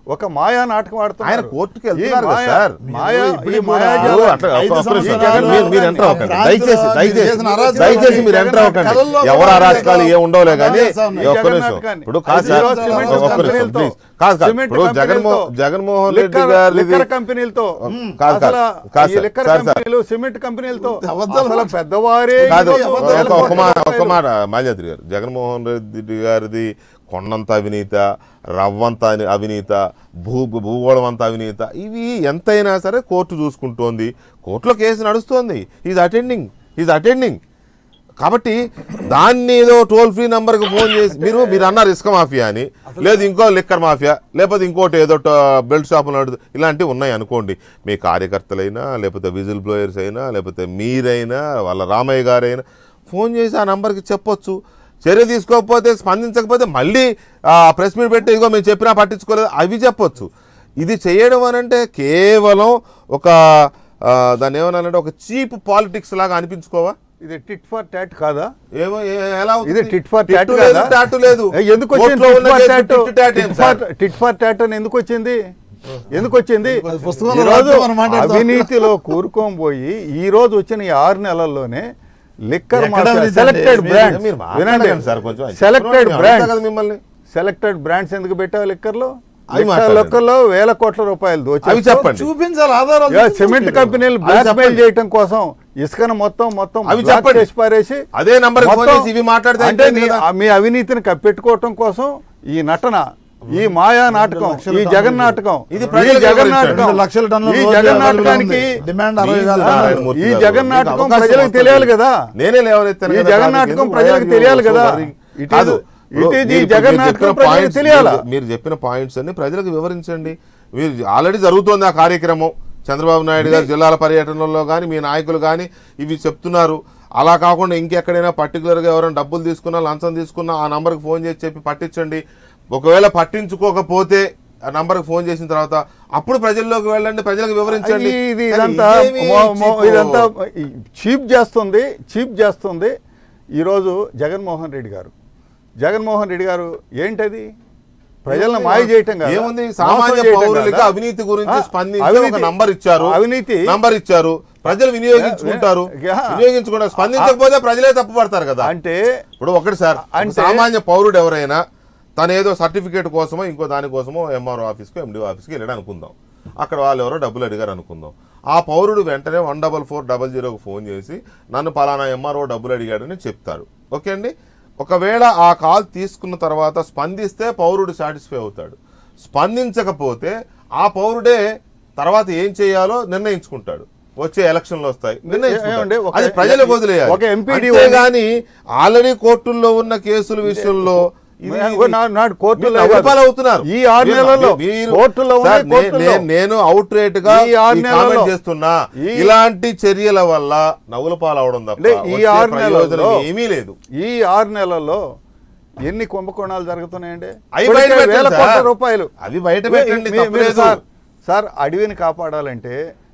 Speaker 3: ఒక మాయా నాటకం ఆడుతున్నారు
Speaker 1: ఆయన కోర్టుకి
Speaker 3: ఈ
Speaker 1: వెళ్తున్నారు కదా
Speaker 3: మాయా-
Speaker 1: సార్.
Speaker 3: మాయా
Speaker 4: ఇప్పుడు
Speaker 3: ఈ
Speaker 4: ఇప్పుడు
Speaker 3: మాయాజాలం-
Speaker 1: ఇప్పుడు అట్లా
Speaker 4: ఐదు
Speaker 1: ఒక్క నిమిషం.
Speaker 4: సంవత్సరాలు
Speaker 1: మీరు- మీరు ఎంటర్ అవ్వకండి
Speaker 4: ఆ
Speaker 1: దయచేసి
Speaker 4: ప్రాంతంలో
Speaker 1: దయచేసి
Speaker 4: చేసిన అరాచకాలు
Speaker 1: దయచేసి మీరు ఎంటర్
Speaker 4: కళల్లో
Speaker 1: అవ్వకండి
Speaker 4: కూడా
Speaker 1: ఎవరు అరాచకాలు ఏ ఉండవులే కానీ
Speaker 4: ఈ
Speaker 3: ఈ
Speaker 1: ఒక్క నిమిషం
Speaker 3: జగన్నాటకాన్ని.
Speaker 1: ఇప్పుడు కాదు
Speaker 3: ఐదు
Speaker 1: సార్
Speaker 3: రోజులు సిమెంట్
Speaker 1: ఒక్క నిమిషం
Speaker 3: కంపెనీలతో,
Speaker 1: ప్లీజ్ కాదు కాదు
Speaker 3: సిమెంట్
Speaker 1: ఇప్పుడు
Speaker 3: కంపెనీలతో,
Speaker 1: జగన్మోహన్ జగన్మోహన్ రెడ్డి
Speaker 3: లిక్కర్-
Speaker 1: గారిది
Speaker 3: లిక్కర్ కంపెనీలతో
Speaker 1: కాదు కాదు
Speaker 3: అసలు
Speaker 1: కాదు
Speaker 3: ఈ
Speaker 1: సార్
Speaker 3: లిక్కర్
Speaker 1: సార్ సార్
Speaker 3: కంపెనీలు సిమెంట్ కంపెనీలతో
Speaker 4: అబద్ధాలు
Speaker 3: అసలు పెద్దవారే
Speaker 1: కాదు
Speaker 3: ఈరోజు
Speaker 1: ఒక-
Speaker 3: వేల
Speaker 1: ఒక
Speaker 3: కోట్ల
Speaker 1: మాట ఒక
Speaker 3: రూపాయలు.
Speaker 1: మాట మాల్యాద్రి గారు జగన్మోహన్ రెడ్డి గారిది కొండంత అవినీత రవ్వంత అని- అవినీత భూ భూగోళం అంత అవినీత ఇవి ఎంతైనా సరే కోర్టు చూసుకుంటోంది కోర్టులో కేసు నడుస్తోంది ఈజ్ అటెండింగ్ ఈజ్ అటెండింగ్ కాబట్టి దాన్ని ఏదో టోల్ ఫ్రీ నంబర్కి ఫోన్ చేసి మీరు మీరు అన్నారు ఇసుక మాఫియా అని లేదు ఇంకో లిక్కర్ మాఫియా లేకపోతే ఇంకోటి ఏదో ట- బెల్ట్ షాపులు నడుదు ఇలాంటివి ఉన్నాయి అనుకోండి మీ కార్యకర్తలైనా లేకపోతే విజిల్ బ్లోయర్స్ అయినా లేకపోతే మీరైనా వాళ్ళ రామయ్య గారైనా ఫోన్ చేసి ఆ నంబర్కి చెప్పొచ్చు చర్య తీసుకోకపోతే స్పందించకపోతే మళ్ళీ ప్రెస్ మీట్ పెట్టి ఇదిగో మేము చెప్పినా పట్టించుకోలేదు అవి చెప్పొచ్చు ఇది చేయడం అని అంటే కేవలం ఒక ఆ, దాన్ని ఏమన్నానంటే ఒక చీప్ పాలిటిక్స్ లాగా అనిపించుకోవా
Speaker 3: ఇది టిట్ ఫర్ టాట్ కాదా
Speaker 1: ఏమో ఏ- ఎలా అవుతుంది?
Speaker 3: ఇది టిట్ ఫర్ టాట్
Speaker 1: టిట్టు లేదు
Speaker 3: కాదా
Speaker 1: టాటు లేదు
Speaker 3: ఏ, ఎందుకు వచ్చింది
Speaker 1: కోర్టులో
Speaker 3: టిట్
Speaker 1: ఉన్న
Speaker 3: ఫర్
Speaker 1: కేసు
Speaker 3: టాట్?
Speaker 1: టిట్టు టాట్ ఏం
Speaker 3: tit
Speaker 1: sir?
Speaker 3: For- tit for tat అని ఎందుకు వచ్చింది ఎందుకు వచ్చింది
Speaker 4: అది పుస్తకంలో
Speaker 3: ఈరోజు
Speaker 4: రాస్తే మనం మాట్లాడతాం.
Speaker 3: అవినీతిలో కూరుకొని పోయి ఈ రోజు వచ్చిన ఈ ఆరు నెలల్లోనే లిక్కర్
Speaker 4: ఎక్కడ అవినీతి
Speaker 3: సెలెక్టెడ్
Speaker 4: అండి?
Speaker 3: బ్రాండ్స్
Speaker 1: మీరు మాట్లాడకండి సార్ కొంచెం
Speaker 3: సెలెక్టెడ్
Speaker 1: మేము
Speaker 3: బ్రాండ్స్
Speaker 1: అడుగుతా కదా మిమ్మల్ని
Speaker 3: సెలెక్టెడ్ బ్రాండ్స్ ఎందుకు పెట్టావు లిక్కర్లో
Speaker 1: అవి మాట్లాడండి.
Speaker 3: లెక్కల్లో వేల కోట్ల రూపాయలు దోచి
Speaker 1: అవి చెప్పండి
Speaker 4: చూపించాలి ఆధారాలు
Speaker 3: ఇక సిమెంట్ కంపెనీలు బ్లాక్ మెయిల్
Speaker 1: చెప్పండి.
Speaker 3: చేయటం కోసం ఇసుకను మొత్తం మొత్తం
Speaker 1: అవి
Speaker 3: బ్లాక్
Speaker 1: చెప్పండి.
Speaker 3: చేసి పారేసి
Speaker 1: అదే నంబర్ ఫోన్
Speaker 3: మొత్తం-
Speaker 1: చేసి ఇవి మాట్లాడితే
Speaker 3: అంటే
Speaker 1: అయిపోయింది
Speaker 3: నీ-
Speaker 1: కదా.
Speaker 3: మీ అవినీతిని కప్పెట్టుకోవటం కోసం ఈ నటన ఈ మాయా నాటకం
Speaker 4: లక్షల
Speaker 3: ఈ
Speaker 4: టన్నులు.
Speaker 3: జగన్ నాటకం
Speaker 1: ఇది
Speaker 3: ఈ
Speaker 1: ప్రజలకు
Speaker 3: జగన్
Speaker 1: వివరించండి.
Speaker 3: నాటకం
Speaker 4: రెండు లక్షల టన్నుల
Speaker 3: ఈ
Speaker 4: రోజు
Speaker 3: జగన్
Speaker 4: available
Speaker 3: నాటకానికి
Speaker 4: ఉంది. డిమాండ్ అరవై
Speaker 1: ప్లీజ్
Speaker 4: వేల
Speaker 1: నారాయణ
Speaker 4: టన్నులు.
Speaker 1: మూర్తి
Speaker 3: ఈ
Speaker 1: గారు,
Speaker 3: జగన్
Speaker 1: మీకు
Speaker 3: నాటకం
Speaker 1: అవకాశం
Speaker 3: ప్రజలకు
Speaker 1: వస్తుంది.
Speaker 3: తెలియాలి కదా
Speaker 1: నేనే లేవనెత్తాను
Speaker 3: ఈ
Speaker 1: కదా
Speaker 3: జగన్
Speaker 1: దానికి
Speaker 3: నాటకం
Speaker 1: ఎందుకు
Speaker 3: ప్రజలకు
Speaker 1: వై ఆర్
Speaker 3: తెలియాలి
Speaker 1: యు
Speaker 3: కదా.
Speaker 1: So worrying?
Speaker 3: It is-
Speaker 1: కాదు.
Speaker 3: it is
Speaker 1: మీరు
Speaker 3: ఈ
Speaker 1: ఇప్పుడు
Speaker 3: జగన్
Speaker 1: మీరు
Speaker 3: నాటకం
Speaker 1: చెప్పిన
Speaker 3: ప్రజలకు
Speaker 1: points-
Speaker 3: తెలియాలా?
Speaker 1: మీరు- మీరు చెప్పిన పాయింట్స్ అన్ని ప్రజలకు వివరించండి మీరు ఆల్రెడీ జరుగుతోంది ఆ కార్యక్రమం చంద్రబాబు నాయుడు గారు జిల్లాల పర్యటనలో కానీ మీ నాయకులు కానీ ఇవి చెప్తున్నారు అలా కాకుండా ఇంకెక్కడైనా పర్టికులర్గా ఎవరైనా డబ్బులు తీసుకున్నా లంచం తీసుకున్నా ఆ నంబర్కి ఫోన్ చేసి చెప్పి పట్టించండి ఒకవేళ పట్టించుకోకపోతే ఆ నంబర్కి ఫోన్ చేసిన తర్వాత అప్పుడు ప్రజల్లోకి వెళ్ళండి ప్రజలకు వివరించండి
Speaker 3: ఇది- ఇది
Speaker 1: కానీ
Speaker 3: ఇదంతా
Speaker 1: ఇదేమి
Speaker 3: మో- మో-
Speaker 1: చీపు?
Speaker 3: ఇదంతా చీప్ చేస్తుంది చీప్ చేస్తుంది ఈరోజు జగన్మోహన్ రెడ్డి గారు జగన్మోహన్ రెడ్డి గారు ఏంటది ప్రజలను మాయ చేయటం కాదు
Speaker 1: ఏముంది సామాన్య పౌరులకి అవినీతి గురించి స్పందించి ఒక నంబర్ ఇచ్చారు
Speaker 3: అవినీతి
Speaker 1: నంబర్ ఇచ్చారు ప్రజలు వినియోగించుకుంటారు
Speaker 3: యా.
Speaker 1: వినియోగించుకుంటారు స్పందించకపోతే ప్రజలే తప్పుపడతారు కదా
Speaker 3: అంటే
Speaker 1: ఇప్పుడు ఒకటి సార్ ఒక
Speaker 3: అంటే-
Speaker 1: సామాన్య పౌరుడు ఎవరైనా తన ఏదో సర్టిఫికేట్ కోసమో ఇంకో దానికోసమో ఎంఆర్ఓ ఆఫీస్కి ఎండిఓ ఆఫీస్కి వెళ్ళాడు అనుకుందాం అక్కడ వాళ్ళు ఎవరో డబ్బులు అడిగారు అనుకుందాం ఆ పౌరుడు వెంటనే వన్ డబల్ ఫోర్ డబల్ జీరోకి ఫోన్ చేసి నన్ను పలానా ఎంఆర్ఓ డబ్బులు అడిగాడని చెప్తారు ఓకే అండి ఒకవేళ ఆ కాల్ తీసుకున్న తర్వాత స్పందిస్తే పౌరుడు సాటిస్ఫై అవుతాడు స్పందించకపోతే ఆ పౌరుడే తర్వాత ఏం చేయాలో నిర్ణయించుకుంటాడు వచ్చే ఎలక్షన్లు వస్తాయి నిర్ణయించుకుంటాడు.
Speaker 3: ఏమండి, ఒక-
Speaker 1: అది ప్రజలకు వదిలేయాలి
Speaker 3: ఒక MPD
Speaker 1: కానీ ఆల్రెడీ కోర్టుల్లో ఉన్న కేసుల విషయంలో ఇది-
Speaker 3: నా- నాడు కోర్టులో
Speaker 1: మీరు నవ్వుపాలు అవుతున్నారు.
Speaker 3: ఈ ఆరు
Speaker 1: మీరు-
Speaker 3: నెలల్లో
Speaker 1: మీరు-
Speaker 3: కోర్టులో ఉన్నాయి,
Speaker 1: సార్, నే-
Speaker 3: కోర్టుల్లో.
Speaker 1: నే- నేను అవుట్ రేట్ గా
Speaker 3: ఈ ఆరు
Speaker 1: ఈ
Speaker 3: నెలల్లో
Speaker 1: కామెంట్ చేస్తున్నా
Speaker 3: ఈ-
Speaker 1: ఇలాంటి చర్యల వల్ల నవ్వుల పాలవడం తప్ప
Speaker 3: అంటే ఈ
Speaker 1: వచ్చే
Speaker 3: ఆరు
Speaker 1: ప్రయోజనం
Speaker 3: నెలల్లో
Speaker 1: ఏమీ లేదు
Speaker 3: ఈ ఆరు నెలల్లో ఎన్ని కుంభకోణాలు జరుగుతున్నాయండి
Speaker 1: అవి
Speaker 3: ఇప్పటికే
Speaker 1: బయట పెట్టండి
Speaker 3: వేల
Speaker 1: సార్.
Speaker 3: కోట్ల రూపాయలు
Speaker 1: అవి బయట
Speaker 3: మీ-
Speaker 1: పెట్టండి,
Speaker 3: మీ- మీరు
Speaker 1: తప్పులేదు.
Speaker 3: సార్ సార్ అడవిని కాపాడాలంటే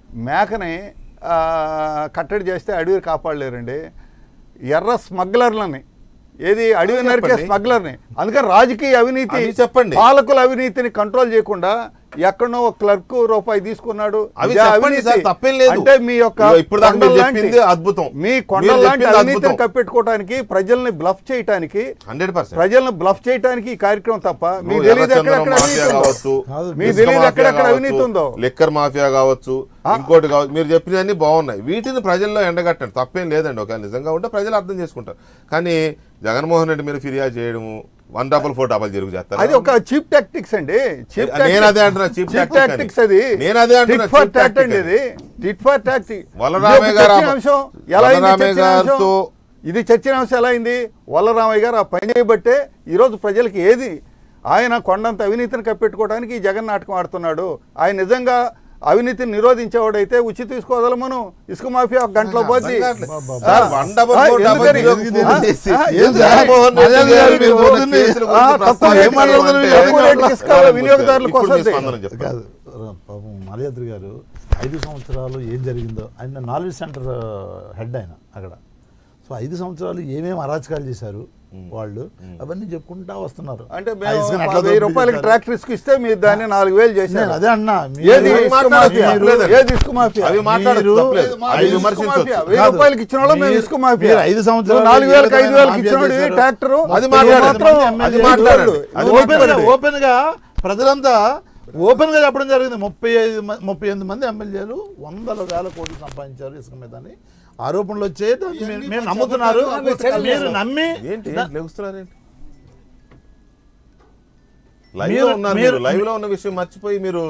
Speaker 3: మేకని ఆ, కట్టడి చేస్తే అడవిని కాపాడలేరండి ఎర్ర స్మగ్లర్లని ఏది అడవి
Speaker 1: అవి
Speaker 3: నరికే
Speaker 1: చెప్పండి.
Speaker 3: స్మగ్లర్ని అందుకని రాజకీయ అవినీతి
Speaker 1: అవి చెప్పండి.
Speaker 3: పాలకుల అవినీతిని కంట్రోల్ చేయకుండా ఎక్కడో ఒక క్లర్క్ రూపాయి తీసుకున్నాడు
Speaker 1: అవి
Speaker 3: ఇదే
Speaker 1: చెప్పండి
Speaker 3: అవినీతి.
Speaker 1: సార్, తప్పేం లేదు.
Speaker 3: అంటే మీ యొక్క
Speaker 1: ఇదిగో ఇప్పుడు దాకా మీరు
Speaker 3: కొండల లాంటి-
Speaker 1: చెప్పింది అద్భుతం.
Speaker 3: మీ
Speaker 1: మీరు
Speaker 3: కొండల లాంటి
Speaker 1: చెప్పింది
Speaker 3: అవినీతిని
Speaker 1: అద్భుతం.
Speaker 3: కప్పెట్టుకోవడానికి ప్రజల్ని బ్లఫ్ చేయటానికి
Speaker 1: హండ్రెడ్ పర్సెంట్
Speaker 3: ప్రజలను బ్లఫ్ చేయడానికి ఈ కార్యక్రమం తప్ప మీ
Speaker 1: నువ్వు
Speaker 3: తెలియదు
Speaker 1: ఎర్రచందనం
Speaker 3: ఎక్కడెక్కడ అవినీతి
Speaker 1: మాఫియా
Speaker 3: ఉందో.
Speaker 1: కావచ్చు
Speaker 4: కాదు,
Speaker 3: మీ
Speaker 1: ఇసుక
Speaker 3: తెలియదు
Speaker 1: మాఫియా
Speaker 3: ఎక్కడెక్కడ
Speaker 1: కావచ్చు,
Speaker 3: అవినీతి ఉందో.
Speaker 1: లిక్కర్ మాఫియా కావచ్చు ఇంకోటి కావచ్చు మీరు చెప్పినవన్నీ బాగున్నాయి వీటిని ప్రజల్లో ఎండగట్టండి తప్పేం లేదండి ఒక నిజంగా ఉంటే ప్రజలు అర్థం చేసుకుంటారు కానీ జగన్మోహన్ రెడ్డి మీరు ఫిర్యాదు చేయడము one double four double zero చేస్తారు
Speaker 3: అది ఒక చీప్ టాక్టిక్స్ అండి చీప్
Speaker 1: నేను అదే అంటున్నా, cheap tactic అని.
Speaker 3: టాక్టిక్స్ అది
Speaker 1: నేను అదే అంటున్నా,
Speaker 3: tit for
Speaker 1: cheap
Speaker 3: tact
Speaker 1: tactic
Speaker 3: అండి
Speaker 1: అని.
Speaker 3: ఇది టిట్ ఫర్ టాక్టిక్
Speaker 1: వల్లరామయ్య గారు ఆ-
Speaker 3: అంశం ఎలా అయింది
Speaker 1: వల్లరామయ్య
Speaker 3: చర్చనీయాంశం?
Speaker 1: గారితో-
Speaker 3: ఇది చర్చనాంశం ఎలా అయింది వల్లరామయ్య గారు ఆ పని చేయబట్టే ఈరోజు ప్రజలకి ఏది ఆయన కొండంత అవినీతిని కప్పెట్టుకోవడానికి ఈ జగన్ నాటకం ఆడుతున్నాడు ఆయన నిజంగా అవినీతిని నిరోధించేవాడైతే ఉచిత తీసుకోదలమను ఇసుక మాఫియా ఒక గంటలో పోద్ది
Speaker 1: సార్, వన్ డబల్
Speaker 3: ఆ,
Speaker 1: ఫోర్ డబల్
Speaker 3: ఎందుకని?
Speaker 1: జీరోకి ఫోన్
Speaker 3: ఆ,
Speaker 1: చేసి
Speaker 3: ఆ,
Speaker 1: ఏం
Speaker 3: ఎందుకని?
Speaker 1: జగన్మోహన్ రెడ్డి
Speaker 3: మర్యాద
Speaker 1: గారు
Speaker 3: గారు
Speaker 1: మీరు
Speaker 3: మీరు
Speaker 1: ఉన్న కేసుల
Speaker 3: ఆ,
Speaker 1: గురించి
Speaker 3: తక్కువ రేటు
Speaker 1: ప్రస్తావించడం
Speaker 3: మాట్లాడుతున్నారు,
Speaker 1: అంటే
Speaker 3: తక్కువ రేటుకి ఇసుక వినియోగదారుల
Speaker 1: ఇప్పుడు
Speaker 3: కోసం
Speaker 1: మీ స్పందన చెప్పండి.
Speaker 4: కాదు ర- పాపం మాల్యాద్రి గారు ఐదు సంవత్సరాలు ఏం జరిగిందో ఆయన నాలెడ్జ్ సెంటర్ హెడ్ ఆయన అక్కడ సో ఐదు సంవత్సరాలు ఏమేమి అరాచకాలు చేశారు వాళ్ళు అవన్నీ చెప్పుకుంటా వస్తున్నారు
Speaker 3: అంటే
Speaker 4: ఆ
Speaker 3: మేము
Speaker 4: ఇసుకని
Speaker 3: ఒక
Speaker 4: అట్లా
Speaker 3: వెయ్యి
Speaker 4: దోపిడీ
Speaker 3: రూపాయలకి
Speaker 4: చేశారు.
Speaker 3: ట్రాక్టర్ ఇసుక ఇస్తే మీరు దాన్ని నాలుగు వేలు
Speaker 4: నేను
Speaker 3: చేశారు
Speaker 4: అదే అన్నా
Speaker 3: ఏది
Speaker 1: అవి
Speaker 3: ఇసుక
Speaker 1: మాట్లాడొచ్చు,
Speaker 3: మాఫియా?
Speaker 1: తప్పలేదండి.
Speaker 3: ఏది ఇసుక మాఫియా
Speaker 1: అవి మాట్లాడొచ్చు,
Speaker 4: మీరు-
Speaker 1: తప్పలేదు.
Speaker 3: మా-
Speaker 1: అవి
Speaker 3: ఇసుక
Speaker 1: విమర్శించొచ్చు.
Speaker 3: మాఫియా. వెయ్యి
Speaker 4: కాదు.
Speaker 3: రూపాయలకి ఇచ్చిన వాళ్ళు మేము
Speaker 4: మీరు-
Speaker 3: ఇసుక మాఫియా
Speaker 4: మీరు ఐదు సంవత్సరాలు
Speaker 3: నువ్వు నాలుగు వేలకు ఐదు
Speaker 4: ఏదైనా
Speaker 3: వేలకు
Speaker 4: మాఫియా
Speaker 3: ఇచ్చినోడు
Speaker 4: చేశారు.
Speaker 3: ట్రాక్టర్
Speaker 1: అది మాట్లాడండి. అది మాట్లాడండి. అది
Speaker 4: ఓపెన్ గా
Speaker 1: మాట్లాడండి.
Speaker 4: ఓపెన్ గా ప్రజలంతా ఓపెన్ గా చెప్పడం జరిగింది ముప్పై ఐదు మ- ముప్పై ఎనిమిది మంది ఎమ్మెల్యేలు వందల వేల కోట్లు సంపాదించారు ఇసుక మీద అని ఆరోపణలు వచ్చాయి దాన్ని మీరు- మీరు నమ్ముతున్నారు మీరు నమ్మి
Speaker 1: ఏంటి
Speaker 4: దా-
Speaker 1: ఏంటి లెగుస్తున్నారేంటి లైవ్
Speaker 4: మీరు-
Speaker 1: లో ఉన్నారు
Speaker 4: మీరు-
Speaker 1: మీరు లైవ్ లో ఉన్న విషయం మర్చిపోయి మీరు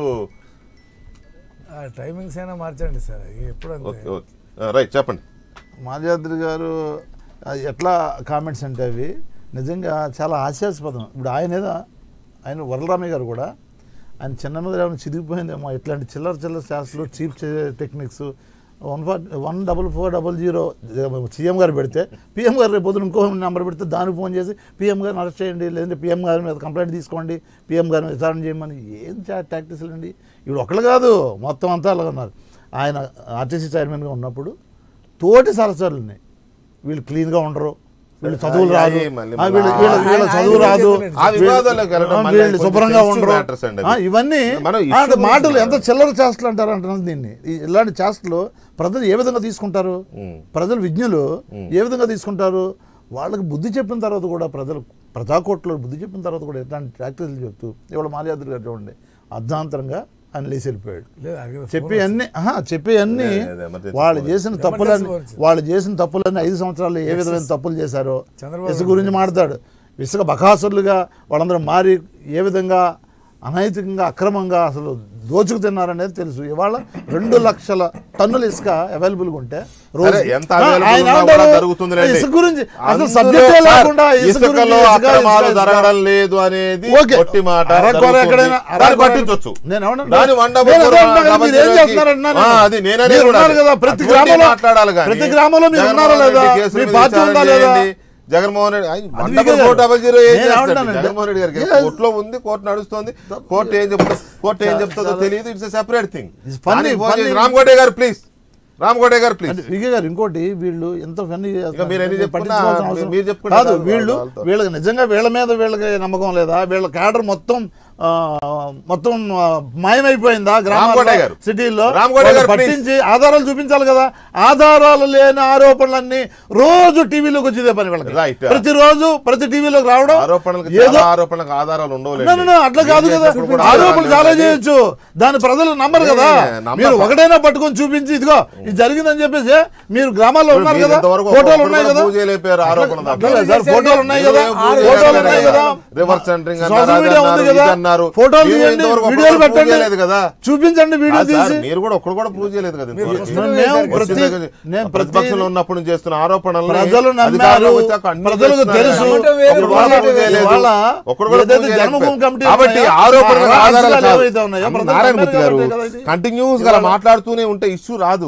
Speaker 2: ఆ టైమింగ్స్ అయినా మార్చండి సార్ ఎప్పుడు
Speaker 1: ఓకే
Speaker 2: అంతే
Speaker 1: ఓకే రైట్ చెప్పండి
Speaker 4: మాల్యాద్రి గారు ఆ, ఎట్లా కామెంట్స్ అంటే అవి నిజంగా చాలా హాస్యాస్పదం ఇప్పుడు ఆయన ఏదో ఆయన వరలరామయ్య గారు కూడా ఆయన చిన్న మీద ఏమైనా చిరిగిపోయిందేమో ఇట్లాంటి చిల్లర చిల్లర శాస్త్రాలు cheap techniques one four one double four double zero CM గారు పెడితే పిఎం గారు రేపు పొద్దున ఇంకో నెంబర్ పెడితే దానికి ఫోన్ చేసి పిఎం గారిని అరెస్ట్ చేయండి లేదంటే పిఎం గారి మీద కంప్లైంట్ తీసుకోండి పిఎం గారిని విచారణ చేయమని ఏం టాక్టిక్స్లు అండి ఇప్పుడు ఒకళ్ళు కాదు మొత్తం అంతా అలాగ ఉన్నారు ఆయన ఆర్టీసీ చైర్మన్గా ఉన్నప్పుడు తోటి సరసరులని వీళ్ళు క్లీన్గా ఉండరు వీళ్ళు చదువులు
Speaker 1: అయ్యి,
Speaker 4: రాదు
Speaker 1: అయ్యి, మళ్ళీ
Speaker 4: ఆ, వీళ్ళు వీళ్ళ
Speaker 2: ఆయన-
Speaker 4: వీళ్ళ
Speaker 2: ఆయన
Speaker 4: చదువు
Speaker 2: కూడా
Speaker 4: రాదు
Speaker 2: చెప్పలేదు.
Speaker 1: ఆ వివాదాలకు వెళ్ళడం
Speaker 4: ఆ,
Speaker 1: మళ్ళీ
Speaker 4: వీళ్ళు
Speaker 1: కొంచెం
Speaker 4: శుభ్రంగా
Speaker 1: sensitive
Speaker 4: ఉండరు
Speaker 1: matters అండి అది.
Speaker 4: ఆ, ఇవన్నీ
Speaker 1: మనం
Speaker 4: ఆ,
Speaker 1: issue
Speaker 4: అంటే
Speaker 1: గురించి
Speaker 4: మాటలు ఎంత
Speaker 1: మాట్లాడాలి.
Speaker 4: చిల్లర చేష్టలు అంటారు అంటున్నది దీన్ని ఈ- ఇలాంటి చేష్టలు ప్రజలు ఏ విధంగా తీసుకుంటారు
Speaker 1: ఉమ్.
Speaker 4: ప్రజలు విజ్ఞులు ఏ విధంగా తీసుకుంటారు వాళ్ళకి బుద్ధి చెప్పిన తర్వాత కూడా ప్రజలు ప్రజాకోట్లో బుద్ధి చెప్పిన తర్వాత కూడా ఎట్లాంటి ప్రాక్టీసులు చెప్తూ ఇవాళ మాల్యాద్రి గారు చూడండి అర్ధాంతరంగా ఆయన లేచి వెళ్ళిపోయాడు
Speaker 2: లేదు, అడిగిన
Speaker 4: చెప్పి
Speaker 2: ఫోన్
Speaker 4: అన్ని ఆహా, చెప్పి అన్ని
Speaker 1: అదే, అదే, emergency
Speaker 4: వాళ్ళు
Speaker 1: phone
Speaker 4: చేసిన
Speaker 2: వచ్చింది.
Speaker 4: తప్పులన్నీ
Speaker 2: Emergency phone
Speaker 4: వాళ్ళు చేసిన తప్పులన్నీ ఐదు సంవత్సరాలు ఏ విధమైన తప్పులు చేశారో
Speaker 2: చంద్రబాబు
Speaker 4: ఇసుక గురించి మాట్లాడు ఇసుక బకాసురులుగా వాళ్ళందరూ మారి ఏ విధంగా అనైతికంగా అక్రమంగా అసలు దోచుకు తిన్నారనేది తెలుసు ఇవాళ రెండు లక్షల టన్నుల ఇసుక అవైలబుల్గా ఉంటే
Speaker 1: సరే, ఎంత
Speaker 4: ఆ,
Speaker 1: available
Speaker 4: ఆయన
Speaker 1: ఉన్నా
Speaker 4: ఏమంటారు?
Speaker 1: కూడా జరుగుతుందిలేండి.
Speaker 4: ఇసుక గురించి అసలు
Speaker 1: అందులో
Speaker 4: సబ్జెక్టే
Speaker 1: సార్,
Speaker 4: లేకుండా ఇసుక గురించి,
Speaker 1: ఇసుకలో
Speaker 4: ఇసుక,
Speaker 1: అక్రమాలు
Speaker 4: ఇసుక,
Speaker 1: జరగడం లేదు అనేది
Speaker 4: ఓకే.
Speaker 1: కొట్టి మాట
Speaker 4: అరకొర
Speaker 1: జరుగుతుంది.
Speaker 4: ఎక్కడైనా
Speaker 1: దాన్ని
Speaker 4: అరకొర-
Speaker 1: పట్టించొచ్చు
Speaker 4: నేను ఏమన్నా-
Speaker 1: దాని వన్ డబుల్
Speaker 4: నేను
Speaker 1: ఫోర్
Speaker 4: అదే అంటున్నా కదా,
Speaker 1: డబుల్
Speaker 4: మీరు ఏం
Speaker 1: జీరోకి-
Speaker 4: చేస్తున్నారు అంటున్నాను
Speaker 1: ఆ,
Speaker 4: నేను.
Speaker 1: అది నేననే
Speaker 4: మీరు
Speaker 1: కూడా
Speaker 4: ఉన్నారు
Speaker 1: అదే.
Speaker 4: కదా, ప్రతి
Speaker 1: అటువంటి
Speaker 4: గ్రామంలో-
Speaker 1: మాట్లాడాలి కానీ
Speaker 4: ప్రతి గ్రామంలో మీరు ఉన్నారా
Speaker 1: జగన్మోహన్
Speaker 4: లేదా?
Speaker 1: రెడ్డి కేసుల
Speaker 4: మీ
Speaker 1: మీద
Speaker 4: పార్టీ
Speaker 1: విచారణ
Speaker 4: ఉందా లేదా?
Speaker 1: చేయండి. జగన్మోహన్ రెడ్డి ఐ- వన్
Speaker 4: అది
Speaker 1: double
Speaker 4: Vijay
Speaker 1: four double zero ఏం
Speaker 4: నేను
Speaker 1: చేస్తాడు
Speaker 4: ఏమంటానంటే-
Speaker 1: జగన్మోహన్ రెడ్డి గారికి
Speaker 4: Yes.
Speaker 1: కోర్టులో ఉంది కోర్టు నడుస్తోంది కోర్టు ఏం చెప్తుందో కోర్టు ఏం చెప్తుందో తెలియదు it's separate thing
Speaker 4: It's funny, funny.
Speaker 1: Ram Kote గారు ప్లీజ్ రామ్ కోటే గారు ప్లీజ్
Speaker 4: అంటే విజయ్ గారు ఇంకోటి వీళ్ళు ఎంత ఫన్నీ
Speaker 1: ఇంకా మీరు ఎన్ని చెప్పుకున్నా,
Speaker 4: పట్టించుకోవాల్సిన అవసరం-
Speaker 1: మీరు చెప్పుకున్నా
Speaker 4: కాదు
Speaker 1: చాలు
Speaker 4: వీళ్ళు
Speaker 1: వాళ్ళతో.
Speaker 4: వీళ్ళకి నిజంగా వీళ్ళ మీద వీళ్ళకి నమ్మకం లేదా వీళ్ళ క్యాడర్ మొత్తం ఆ, మొత్తం ఆ, మాయమైపోయిందా
Speaker 1: రామకోటే గారు.
Speaker 4: సిటీల్లో
Speaker 1: రామకోటే
Speaker 4: వాళ్ళు
Speaker 1: గారు, please.
Speaker 4: పట్టించి ఆధారాలు చూపించాలి కదా ఆధారాలు లేని ఆరోపణలన్నీ రోజు టీవీలోకి వచ్చేదే పని వీళ్ళకి
Speaker 1: Right.
Speaker 4: ప్రతిరోజు ప్రతి టీవీలోకి రావడం
Speaker 1: ఆరోపణలకు
Speaker 4: ఏదో
Speaker 1: చాలా ఆరోపణలకు ఆధారాలు ఉండవు
Speaker 4: No, no, no, అట్లా కాదు కదా ఆరోపణలు చాలా చేయొచ్చు దాని ప్రజలు నమ్మరు కదా
Speaker 1: ఏ, నమ్మరు.
Speaker 4: మీరు ఒకటైనా పట్టుకొని చూపించి ఇదిగో ఇది జరిగిందని చెప్పేసి మీరు గ్రామాల్లో ఉన్నారు
Speaker 1: మీరు
Speaker 4: కదా
Speaker 1: ఇంతవరకు
Speaker 4: ఫోటోలు
Speaker 1: ఒక్కరు
Speaker 4: ఉన్నాయి
Speaker 1: కూడా
Speaker 4: కదా
Speaker 1: పూజ చేయలేపారు ఆరోపణ
Speaker 4: అట్లా
Speaker 1: దాకా.
Speaker 4: లేదు సార్, ఫోటోలు ఉన్నాయి కదా
Speaker 1: మీరు ఏం పూజ
Speaker 4: ఫోటోలు
Speaker 1: చేయలేరు
Speaker 4: ఉన్నాయి కదా
Speaker 1: రివర్స్ సెంటరింగ్
Speaker 4: సోషల్
Speaker 1: అన్నారు,
Speaker 4: మీడియా
Speaker 1: అది
Speaker 4: ఉంది
Speaker 1: అన్నారు,
Speaker 4: కదా
Speaker 1: ఇది అన్నారు.
Speaker 4: ఫోటోలు
Speaker 1: మీరు
Speaker 4: తీయండి
Speaker 1: ఇంతవరకు ఒక్కరు
Speaker 4: వీడియోలు
Speaker 1: కూడా పూజ
Speaker 4: పెట్టండి
Speaker 1: చేయలేదు కదా
Speaker 4: చూపించండి వీడియో
Speaker 1: ఆ సార్,
Speaker 4: తీసి
Speaker 1: మీరు కూడా ఒక్కడు కూడా ప్రూవ్ చేయలేదు కదా
Speaker 2: మీరు
Speaker 1: ఇంతవరకు.
Speaker 2: వస్తున్న
Speaker 4: మేము
Speaker 2: వేశారు
Speaker 4: ప్రతి
Speaker 1: వస్తున్న
Speaker 4: నేను
Speaker 1: ప్రతిపక్షంలో
Speaker 4: ప్రతి
Speaker 1: ఉన్నప్పుడు నుంచి చేస్తున్న ఆరోపణలు
Speaker 4: ప్రజలు నమ్మారు ప్రజలకు తెలుసు
Speaker 2: నమ్మటం వేరు,
Speaker 4: ఇవాళ-
Speaker 2: నమ్మటం వేరు.
Speaker 4: ఇవాళ
Speaker 1: ఒక్కడు కూడా
Speaker 4: ఏదైతే
Speaker 1: ప్రూవ్ చేయలేకపోయారు.
Speaker 4: జన్మభూమి కమిటీ
Speaker 1: కాబట్టి
Speaker 4: ఉన్నాయో,
Speaker 1: ఆరోపణలకు
Speaker 4: ఆ
Speaker 1: ఆధారాలు
Speaker 4: రాజకీయాలు
Speaker 1: కాదు.
Speaker 4: ఏవైతే ఉన్నాయో, ప్రజలు
Speaker 1: నారాయణమూర్తి గారు
Speaker 4: నమ్మారు కాబట్టి ఇది.
Speaker 1: కంటిన్యూస్ గా అలా మాట్లాడుతూనే ఉంటే ఇష్యూ రాదు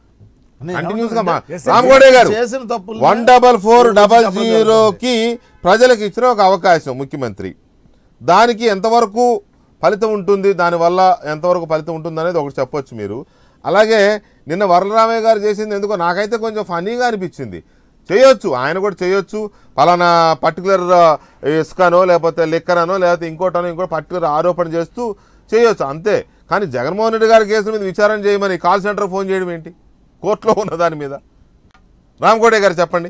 Speaker 4: నేను
Speaker 1: కంటిన్యూస్ గా మా-
Speaker 2: Yes,
Speaker 1: రామగోడే గారు
Speaker 4: చేసిన తప్పుల్ని
Speaker 1: వన్ డబల్ ఫోర్ డబల్
Speaker 4: చెప్పండి.
Speaker 1: జీరోకి ప్రజలకు ఇచ్చిన ఒక అవకాశం ముఖ్యమంత్రి దానికి ఎంతవరకు ఫలితం ఉంటుంది దానివల్ల ఎంతవరకు ఫలితం ఉంటుంది అనేది ఒకటి చెప్పొచ్చు మీరు అలాగే నిన్న వరలరామయ్య గారు చేసింది ఎందుకో నాకైతే కొంచెం ఫనీగా అనిపించింది చేయొచ్చు ఆయన కూడా చేయొచ్చు పలానా పర్టికులర్ ఇసుకనో లేకపోతే లిక్కరనో లేకపోతే ఇంకోటనో ఇంకో పర్టికులర్ ఆరోపణ చేస్తూ చేయొచ్చు అంతే కానీ జగన్మోహన్ రెడ్డి గారి కేసు మీద విచారణ చేయమని కాల్ సెంటర్ ఫోన్ చేయడం ఏంటి కోర్టులో ఉన్న దాని మీద రామకోటే గారు చెప్పండి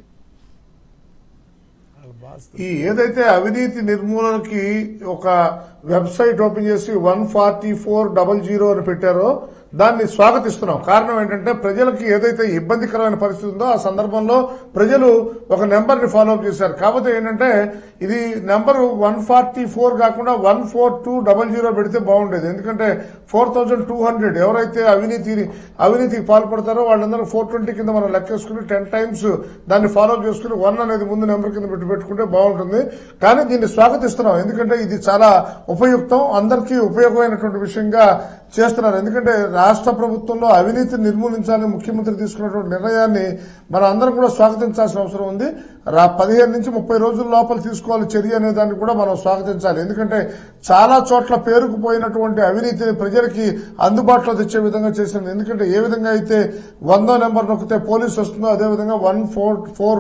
Speaker 5: ఈ ఏదైతే అవినీతి నిర్మూలనకి ఒక వెబ్సైట్ ఓపెన్ చేసి one forty four double zero అని పెట్టారో దాన్ని స్వాగతిస్తున్నాం కారణం ఏంటంటే ప్రజలకి ఏదైతే ఇబ్బందికరమైన పరిస్థితి ఉందో ఆ సందర్భంలో ప్రజలు ఒక నెంబర్ ని ఫాలో అప్ చేశారు కాకపోతే ఏంటంటే ఇది నెంబర్ వన్ ఫార్టీ ఫోర్ కాకుండా one four two double zero పెడితే బాగుండేది ఎందుకంటే ఫోర్ థౌజండ్ టూ హండ్రెడ్ ఎవరైతే అవినీతి అవినీతికి పాల్పడతారో వాళ్ళందరూ ఫోర్ ట్వంటీ కింద మనం లెక్కేసుకుని టెన్ టైమ్స్ దాన్ని ఫాలో అప్ చేసుకుని వన్ అనేది ముందు నెంబర్ కింద పెట్టి పెట్టుకుంటే బాగుంటుంది కానీ దీన్ని స్వాగతిస్తున్నాం ఎందుకంటే ఇది చాలా ఉపయుక్తం అందరికీ ఉపయోగమైనటువంటి విషయంగా చేస్తున్నారు ఎందుకంటే రాష్ట్ర ప్రభుత్వంలో అవినీతిని నిర్మూలించాలని ముఖ్యమంత్రి తీసుకున్నటువంటి నిర్ణయాన్ని మనం అందరం కూడా స్వాగతించాల్సిన అవసరం ఉంది రా పదిహేను నుంచి ముప్పై రోజుల లోపల తీసుకోవాలి చర్య అనే దాన్ని కూడా మనం స్వాగతించాలి ఎందుకంటే చాలా చోట్ల పేరుకుపోయినటువంటి అవినీతిని ప్రజలకి అందుబాటులో తెచ్చే విధంగా చేసింది ఎందుకంటే ఏ విధంగా అయితే వందో నెంబర్ నొక్కితే పోలీసు వస్తుందో అదేవిధంగా one four four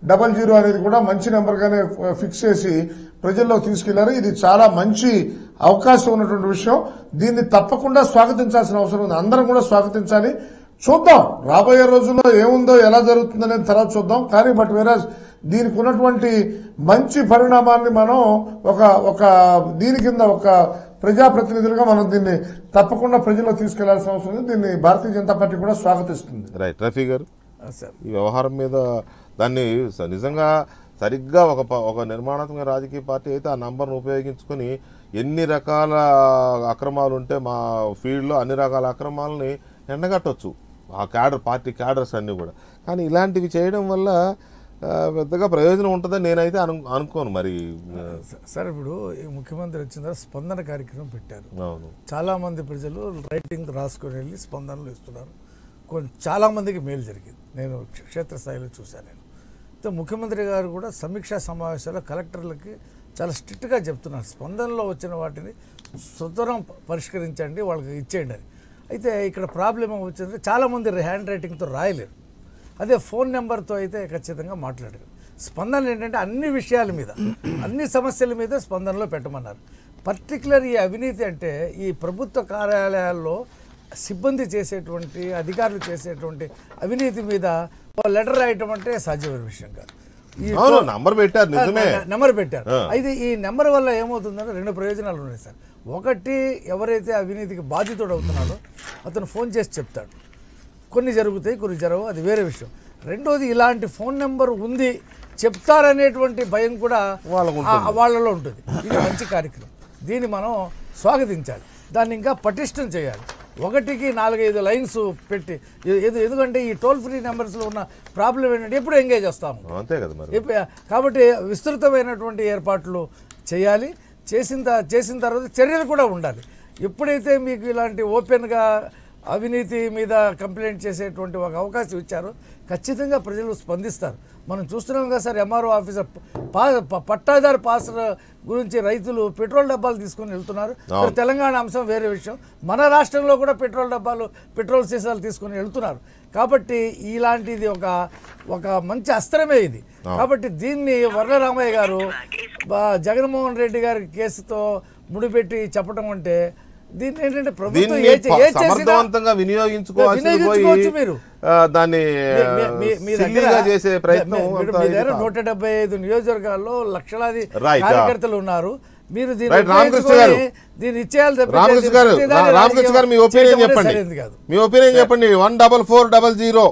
Speaker 5: double zero అనేది కూడా మంచి నెంబర్గానే ఫిక్స్ చేసి ప్రజల్లో తీసుకెళ్లారు ఇది చాలా మంచి అవకాశం ఉన్నటువంటి విషయం దీన్ని తప్పకుండా స్వాగతించాల్సిన అవసరం ఉంది అందరం కూడా స్వాగతించాలి చూద్దాం రాబోయే రోజుల్లో ఏముందో ఎలా జరుగుతుందనేది తర్వాత చూద్దాం కానీ బట్ వేరే దీనికి ఉన్నటువంటి మంచి పరిణామాన్ని మనం ఒక ఒక దీని కింద ఒక ప్రజాప్రతినిధులుగా మనం దీన్ని తప్పకుండా ప్రజల్లో తీసుకెళ్లాల్సిన అవసరం ఉంది దీన్ని భారతీయ జనతా పార్టీ కూడా స్వాగతిస్తుంది
Speaker 1: రైట్ రఫీ గారు
Speaker 2: సార్
Speaker 1: ఈ వ్యవహారం మీద దాన్ని స- నిజంగా సరిగ్గా ఒక ప- ఒక నిర్మాణాత్మక రాజకీయ పార్టీ అయితే ఆ నంబర్ను ఉపయోగించుకొని ఎన్ని రకాల అక్రమాలు ఉంటే మా ఫీల్డ్లో అన్ని రకాల అక్రమాలని ఎండగట్టవచ్చు ఆ క్యాడర్ పార్టీ క్యాడర్స్ అన్నీ కూడా కానీ ఇలాంటివి చేయడం వల్ల ఆ, పెద్దగా ప్రయోజనం ఉంటుందని నేనైతే అను అనుకోను మరి
Speaker 2: సార్ ఇప్పుడు ఈ ముఖ్యమంత్రి వచ్చిన తర్వాత స్పందన కార్యక్రమం పెట్టారు
Speaker 1: అవును
Speaker 2: చాలా మంది ప్రజలు రైటింగ్ రాసుకొని వెళ్ళి స్పందనలు ఇస్తున్నారు కొన్ని చాలా మందికి మేలు జరిగింది నేను క్ష- క్షేత్రస్థాయిలో చూశాను నేను అయితే ముఖ్యమంత్రి గారు కూడా సమీక్షా సమావేశాల్లో కలెక్టర్లకి చాలా స్ట్రిక్ట్గా చెప్తున్నారు స్పందనలో వచ్చిన వాటిని సుతరం పరిష్కరించండి వాళ్ళకి ఇచ్చేయండి అని అయితే ఇక్కడ ప్రాబ్లం ఏమొచ్చిందంటే చాలామంది హ్యాండ్ రైటింగ్తో రాయలేరు అదే ఫోన్ నెంబర్తో అయితే ఖచ్చితంగా మాట్లాడారు స్పందన ఏంటంటే అన్ని విషయాల మీద అన్ని సమస్యల మీద స్పందనలో పెట్టమన్నారు పర్టికులర్ ఈ అవినీతి అంటే ఈ ప్రభుత్వ కార్యాలయాల్లో సిబ్బంది చేసేటువంటి అధికారులు చేసేటువంటి అవినీతి మీద ఓ లెటర్ రాయటం అంటే సాధ్యమైన విషయం కాదు ఈ
Speaker 1: అవును నంబర్ పెట్టారు నిజమే
Speaker 2: నె- నెంబర్ పెట్టారు
Speaker 1: ఆ.
Speaker 2: అయితే ఈ నెంబర్ వల్ల ఏమవుతుందంటే రెండు ప్రయోజనాలు ఉన్నాయి సార్ ఒకటి ఎవరైతే అవినీతికి బాధితుడు అవుతున్నాడో అతను ఫోన్ చేసి చెప్తాడు కొన్ని జరుగుతాయి కొన్ని జరగవు అది వేరే విషయం రెండోది ఇలాంటి ఫోన్ నెంబర్ ఉంది చెప్తారనేటువంటి భయం కూడా
Speaker 1: వాళ్ళకు
Speaker 2: ఆ- వాళ్ళలో ఉంటుంది ఇది మంచి కార్యక్రమం దీన్ని మనం స్వాగతించాలి దాన్ని ఇంకా పటిష్టం చేయాలి ఒకటికి నాలుగైదు లైన్స్ పెట్టి ఎ- ఎదు- ఎందుకంటే ఈ టోల్ ఫ్రీ నెంబర్స్లో ఉన్న ప్రాబ్లం ఏంటంటే ఎప్పుడు ఎంగేజ్ వస్తాము
Speaker 1: అంతే కదా మరి
Speaker 2: ఇప్ప- కాబట్టి విస్తృతమైనటువంటి ఏర్పాట్లు చేయాలి చేసిన త- చేసిన తర్వాత చర్యలు కూడా ఉండాలి ఎప్పుడైతే మీకు ఇలాంటి ఓపెన్గా అవినీతి మీద కంప్లైంట్ చేసేటువంటి ఒక అవకాశం ఇచ్చారో ఖచ్చితంగా ప్రజలు స్పందిస్తారు మనం చూస్తున్నాం కదా సార్ ఎంఆర్ఓ ఆఫీసర్ పా ప- పట్టాదారు పాస్ గురించి రైతులు పెట్రోల్ డబ్బాలు తీసుకొని వెళ్తున్నారు మరి తెలంగాణ అంశం వేరే విషయం మన రాష్ట్రంలో కూడా పెట్రోల్ డబ్బాలు పెట్రోల్ సీసాలు తీసుకొని వెళ్తున్నారు కాబట్టి ఇలాంటిది ఒక ఒక మంచి అస్త్రమే ఇది కాబట్టి దీన్ని వరలరామయ్య గారు బా- జగన్మోహన్ రెడ్డి గారి కేసుతో ముడిపెట్టి చెప్పడం అంటే దీన్ని ఏంటంటే ప్రభుత్వం
Speaker 1: దీన్ని
Speaker 2: ఏ చే- ఏ
Speaker 1: ప-
Speaker 2: చేసినా
Speaker 1: సమర్థవంతంగా వినియోగించుకోవాల్సింది
Speaker 2: వినియోగించుకోవచ్చు
Speaker 1: పోయి
Speaker 2: మీరు.
Speaker 1: ఆ, దాన్ని
Speaker 2: మీ- మీ- మీ- మీ దగ్గర
Speaker 1: సిల్లీగా చేసే ప్రయత్నం
Speaker 2: మీ- మీరు-
Speaker 1: అంతా
Speaker 2: మీ
Speaker 1: ఇది
Speaker 2: దగ్గర
Speaker 1: కాదు.
Speaker 2: నూట డెబ్బై ఐదు నియోజకవర్గాల్లో లక్షలాది
Speaker 1: Right, ah.
Speaker 2: కార్యకర్తలు ఉన్నారు మీరు దీన్ని
Speaker 1: Right, రామకృష్ణ
Speaker 2: ఉపయోగించుకొని
Speaker 1: గారు.
Speaker 2: దీన్ని ఇచ్చేయాలి తప్పితే
Speaker 1: రామకృష్ణ
Speaker 2: దీన్ని
Speaker 1: గారు
Speaker 2: ప్రతిదాన్ని
Speaker 1: రా- రామకృష్ణ గారు మీ
Speaker 2: రాజకీయం
Speaker 1: ఒపీనియన్
Speaker 2: చేయడం అనేది
Speaker 1: చెప్పండి
Speaker 2: సరైనది కాదు
Speaker 1: మీ ఒపీనియన్ చెప్పండి one double four double zero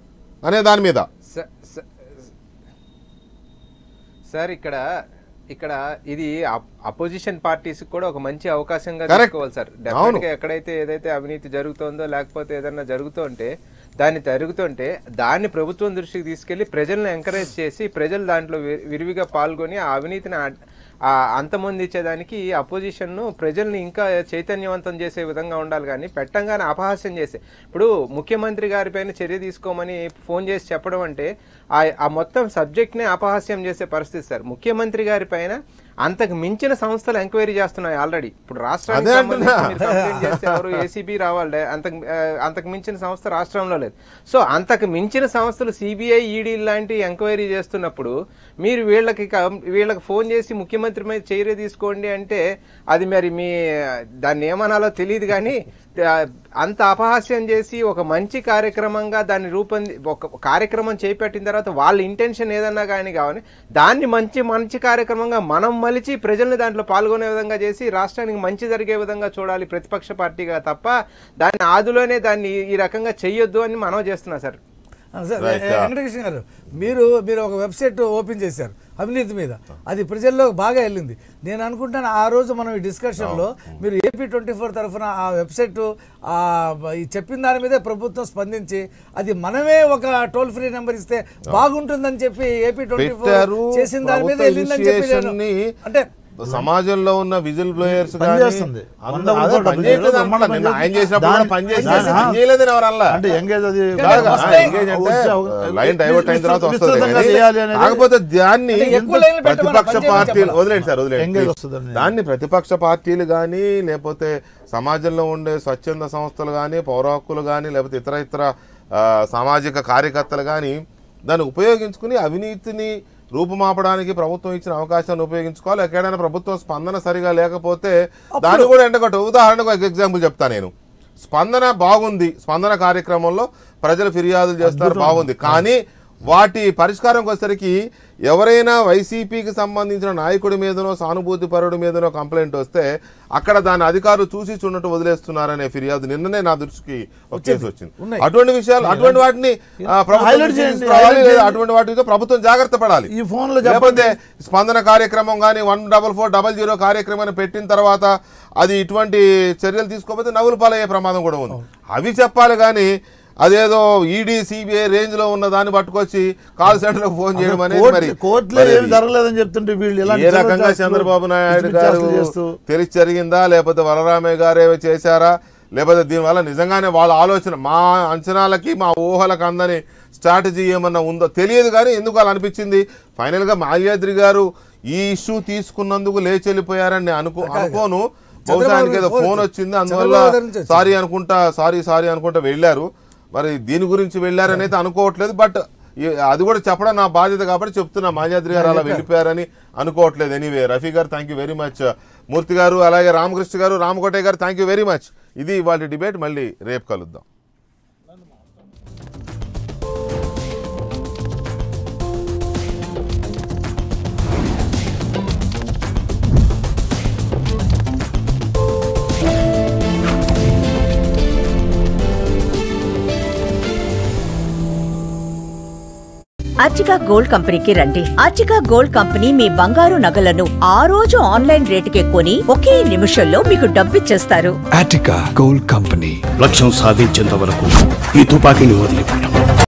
Speaker 1: అనే దాని మీద
Speaker 6: స- స- సార్ ఇక్కడ ఇక్కడ ఇది అపోజిషన్ పార్టీస్ కూడా ఒక మంచి అవకాశంగా
Speaker 1: Correct.
Speaker 6: తీసుకోవాలి సార్
Speaker 1: అవును.
Speaker 6: డెఫినెట్ గా ఎక్కడైతే ఏదైతే అవినీతి జరుగుతోందో లేకపోతే ఏదైనా జరుగుతుంటే దాన్ని జరుగుతుంటే దాన్ని ప్రభుత్వం దృష్టికి తీసుకెళ్లి ప్రజల్ని ఎంకరేజ్ చేసి ప్రజలు దాంట్లో వి- విరివిగా పాల్గొని ఆ అవినీతిని ఆ- ఆ అంతమొందించేదానికి అపోజిషన్ ను ప్రజల్ని ఇంకా చైతన్యవంతం చేసే విధంగా ఉండాలి కానీ పెట్టంగానే అపహాస్యం చేసే ఇప్పుడు ముఖ్యమంత్రి గారిపైన చర్య తీసుకోమని ఫోన్ చేసి చెప్పడం అంటే ఆ ఆ మొత్తం సబ్జెక్ట్ నే అపహాస్యం చేసే పరిస్థితి సార్ ముఖ్యమంత్రి గారి పైన అంతకు మించిన సంస్థలు ఎంక్వైరీ చేస్తున్నాయి ఆల్రెడీ ఇప్పుడు రాష్ట్రానికి
Speaker 1: అదే
Speaker 6: సంబంధించి
Speaker 1: అంటున్నా.
Speaker 6: మీరు కంప్లైంట్ చేస్తే ఎవరు ఏసీబీ రావాలి అంతకు ఆ, అంతకు మించిన సంస్థ రాష్ట్రంలో లేదు సో అంతకు మించిన సంస్థలు సిబిఐ ఈడీ లాంటి ఎంక్వైరీ చేస్తున్నప్పుడు మీరు వీళ్ళకి క- వీళ్ళకి ఫోన్ చేసి ముఖ్యమంత్రి మీద చర్య తీసుకోండి అంటే అది మరి మీ దాన్ని ఏమనాలో తెలియదు కానీ ఆ, అంత అపహాస్యం చేసి ఒక మంచి కార్యక్రమంగా దాన్ని రూపొంది ఒక కార్యక్రమం చేపట్టిన తర్వాత వాళ్ళ ఇంటెన్షన్ ఏదన్నా కానీ కావాలి దాన్ని మంచి మంచి కార్యక్రమంగా మనం మలిచి ప్రజల్ని దాంట్లో పాల్గొనే విధంగా చేసి రాష్ట్రానికి మంచి జరిగే విధంగా చూడాలి ప్రతిపక్ష పార్టీగా తప్ప దాన్ని ఆదిలోనే దాన్ని ఈ రకంగా చెయ్యొద్దు అని మనం చేస్తున్నాం సార్
Speaker 2: ఆ, సార్
Speaker 1: Right,
Speaker 2: వె-
Speaker 1: ah.
Speaker 2: వెంకటకృష్ణ గారు మీరు మీరు ఒక వెబ్సైట్ ఓపెన్ చేశారు అవినీతి మీద అది ప్రజల్లో బాగా వెళ్ళింది నేను అనుకుంటాను ఆ రోజు మనం ఈ డిస్కషన్లో మీరు ఏపీ ట్వంటీ ఫోర్ తరఫున ఆ వెబ్సైట్ ఆ ఈ చెప్పిన దాని మీదే ప్రభుత్వం స్పందించి అది మనమే ఒక టోల్ ఫ్రీ నెంబర్ ఇస్తే బాగుంటుందని చెప్పి ఏపీ ట్వంటీ ఫోర్
Speaker 1: పెట్టారు
Speaker 2: చేసిన దాని మీద
Speaker 1: ప్రభుత్వ
Speaker 2: వెళ్ళిందని చెప్పి నేను-
Speaker 1: initiation ని
Speaker 2: అంటే
Speaker 1: సమాజంలో ఉన్న విజిల్ బ్లోయర్స్
Speaker 4: పనిచేస్తుంది. వంద వంద డబ్బులు చేయలేదు, బ్రహ్మాండ
Speaker 1: ఆయన
Speaker 4: పనిచేస్తుంది.
Speaker 1: చేసినప్పుడు కూడా
Speaker 4: దాని-
Speaker 1: పనిచేసింది
Speaker 4: దాని-
Speaker 1: పని చేయలేదని ఎవరు అనలా
Speaker 4: అంటే ఎంగేజ్ అది
Speaker 1: కాదు, ఆ,
Speaker 2: వస్తాయి.
Speaker 1: ఎంగేజ్ అంటే
Speaker 4: వచ్చే అవ-
Speaker 1: లైన్ డైవర్ట్ అయిన తర్వాత వస్తుంది
Speaker 4: విస్తృతంగా
Speaker 1: కానీ
Speaker 4: చేయాలి అనేది-
Speaker 1: కాకపోతే దాన్ని
Speaker 2: అంటే ఎక్కువ లైన్లు పెట్టమని
Speaker 1: ప్రతిపక్ష
Speaker 2: పనిచేయమని
Speaker 1: పార్టీలు
Speaker 2: చెప్పాలి.
Speaker 1: వదిలేండి సార్ వదిలేండి
Speaker 4: ఎంగేజ్
Speaker 1: please.
Speaker 4: వస్తుందని.
Speaker 1: దాన్ని ప్రతిపక్ష పార్టీలు కానీ లేకపోతే సమాజంలో ఉండే స్వచ్ఛంద సంస్థలు కానీ పౌర హక్కులు కానీ లేకపోతే ఇతర ఇతర ఆ, సామాజిక కార్యకర్తలు కానీ దాన్ని ఉపయోగించుకుని అవినీతిని రూపుమాపడానికి ప్రభుత్వం ఇచ్చిన అవకాశాన్ని ఉపయోగించుకోవాలి ఎక్కడైనా ప్రభుత్వం స్పందన సరిగా లేకపోతే దాన్ని కూడా ఎండగట్టు ఉదాహరణకు ఒక ఎగ్జాంపుల్ చెప్తా నేను స్పందన బాగుంది స్పందన కార్యక్రమంలో ప్రజలు ఫిర్యాదులు చేస్తారు బాగుంది కానీ వాటి పరిష్కారంకి వచ్చేసరికి ఎవరైనా వైసీపీకి సంబంధించిన నాయకుడి మీదనో సానుభూతి పరుడి మీదనో కంప్లైంట్ వస్తే అక్కడ దాని అధికారులు చూసి చూడట్టు వదిలేస్తున్నారనే ఫిర్యాదు నిన్ననే నా దృష్టికి ఒక కేసు వచ్చింది
Speaker 2: ఉన్నాయి.
Speaker 1: అటువంటి విషయాలు అటువంటి వాటిని ఆ, ప్రభుత్వం
Speaker 4: Highlight
Speaker 1: దృష్టికి
Speaker 4: చేయండి,
Speaker 1: తీసుకురావాలి,
Speaker 4: highlight
Speaker 1: లేదా
Speaker 4: చేయండి.
Speaker 1: అటువంటి వాటితో ప్రభుత్వం జాగ్రత్త పడాలి
Speaker 4: ఈ ఫోన్లో
Speaker 1: లేకపోతే స్పందన కార్యక్రమం కానీ one double four double zero కార్యక్రమాన్ని పెట్టిన తర్వాత అది ఇటువంటి చర్యలు తీసుకోకపోతే నవ్వులు పాలయ్యే ప్రమాదం కూడా ఉంది అవి చెప్పాలి కానీ అదేదో ఈడీ సిబిఐ రేంజ్ లో ఉన్న దాన్ని పట్టుకొచ్చి కాల్ సెంటర్ లో ఫోన్ చేయడం అనేది మరి
Speaker 4: కోర్టులో
Speaker 1: మరి
Speaker 4: ఏం జరగలేదని చెప్తుంటే వీళ్ళు ఇలాంటి
Speaker 1: ఏ రకంగా
Speaker 4: చిల్లర
Speaker 1: చంద్రబాబు నాయుడు
Speaker 4: పిచ్చి
Speaker 1: గారు
Speaker 4: చేష్టలు చేస్తూ
Speaker 1: తెలిసి జరిగిందా లేకపోతే వరరామయ్య గారు ఏవో చేశారా లేకపోతే దీనివల్ల నిజంగానే వాళ్ళ ఆలోచన మా అంచనాలకి మా ఊహలకు అందని స్ట్రాటజీ ఏమన్నా ఉందో తెలియదు కానీ ఎందుకు అలా అనిపించింది ఫైనల్ గా మాల్యాద్రి గారు ఈ ఇష్యూ తీసుకున్నందుకు లేచి వెళ్ళిపోయారని నేను అనుకో అనుకోను బహుశా ఆయనకి ఏదో
Speaker 2: ఫోన్
Speaker 1: ఫోన్ వచ్చింది అందువల్ల
Speaker 2: చంద్రబాబు గారి నుంచి వచ్చింది.
Speaker 1: సారీ అనుకుంటా సారీ సారీ అనుకుంటా వెళ్ళారు మరి దీని గురించి వెళ్ళారని అయితే అనుకోవట్లేదు బట్ ఈ- అది కూడా చెప్పడం నా బాధ్యత కాబట్టి చెప్తున్నా మాన్యాద్రి గారు అలా వెళ్ళిపోయారని అనుకోవట్లేదు ఎనీవే రఫీ గారు thank you very much Murthy గారు అలాగే రామకృష్ణ గారు రామకోటే గారు థ్యాంక్ యూ వెరీ మచ్ ఇది ఇవాళ డిబేట్ మళ్ళీ రేపు కలుద్దాం
Speaker 7: అర్చికా గోల్డ్ కంపెనీకి రండి అర్చికా గోల్డ్ కంపెనీ మీ బంగారు నగలను ఆ రోజు ఆన్లైన్ రేటుకే కొని ఒకే నిమిషంలో మీకు డబ్బిచ్చేస్తారు
Speaker 8: Attica Gold Company.
Speaker 9: లక్ష్యం సాధించేంత వరకు ఈ తుపాకీని వదిలిపెట్టాం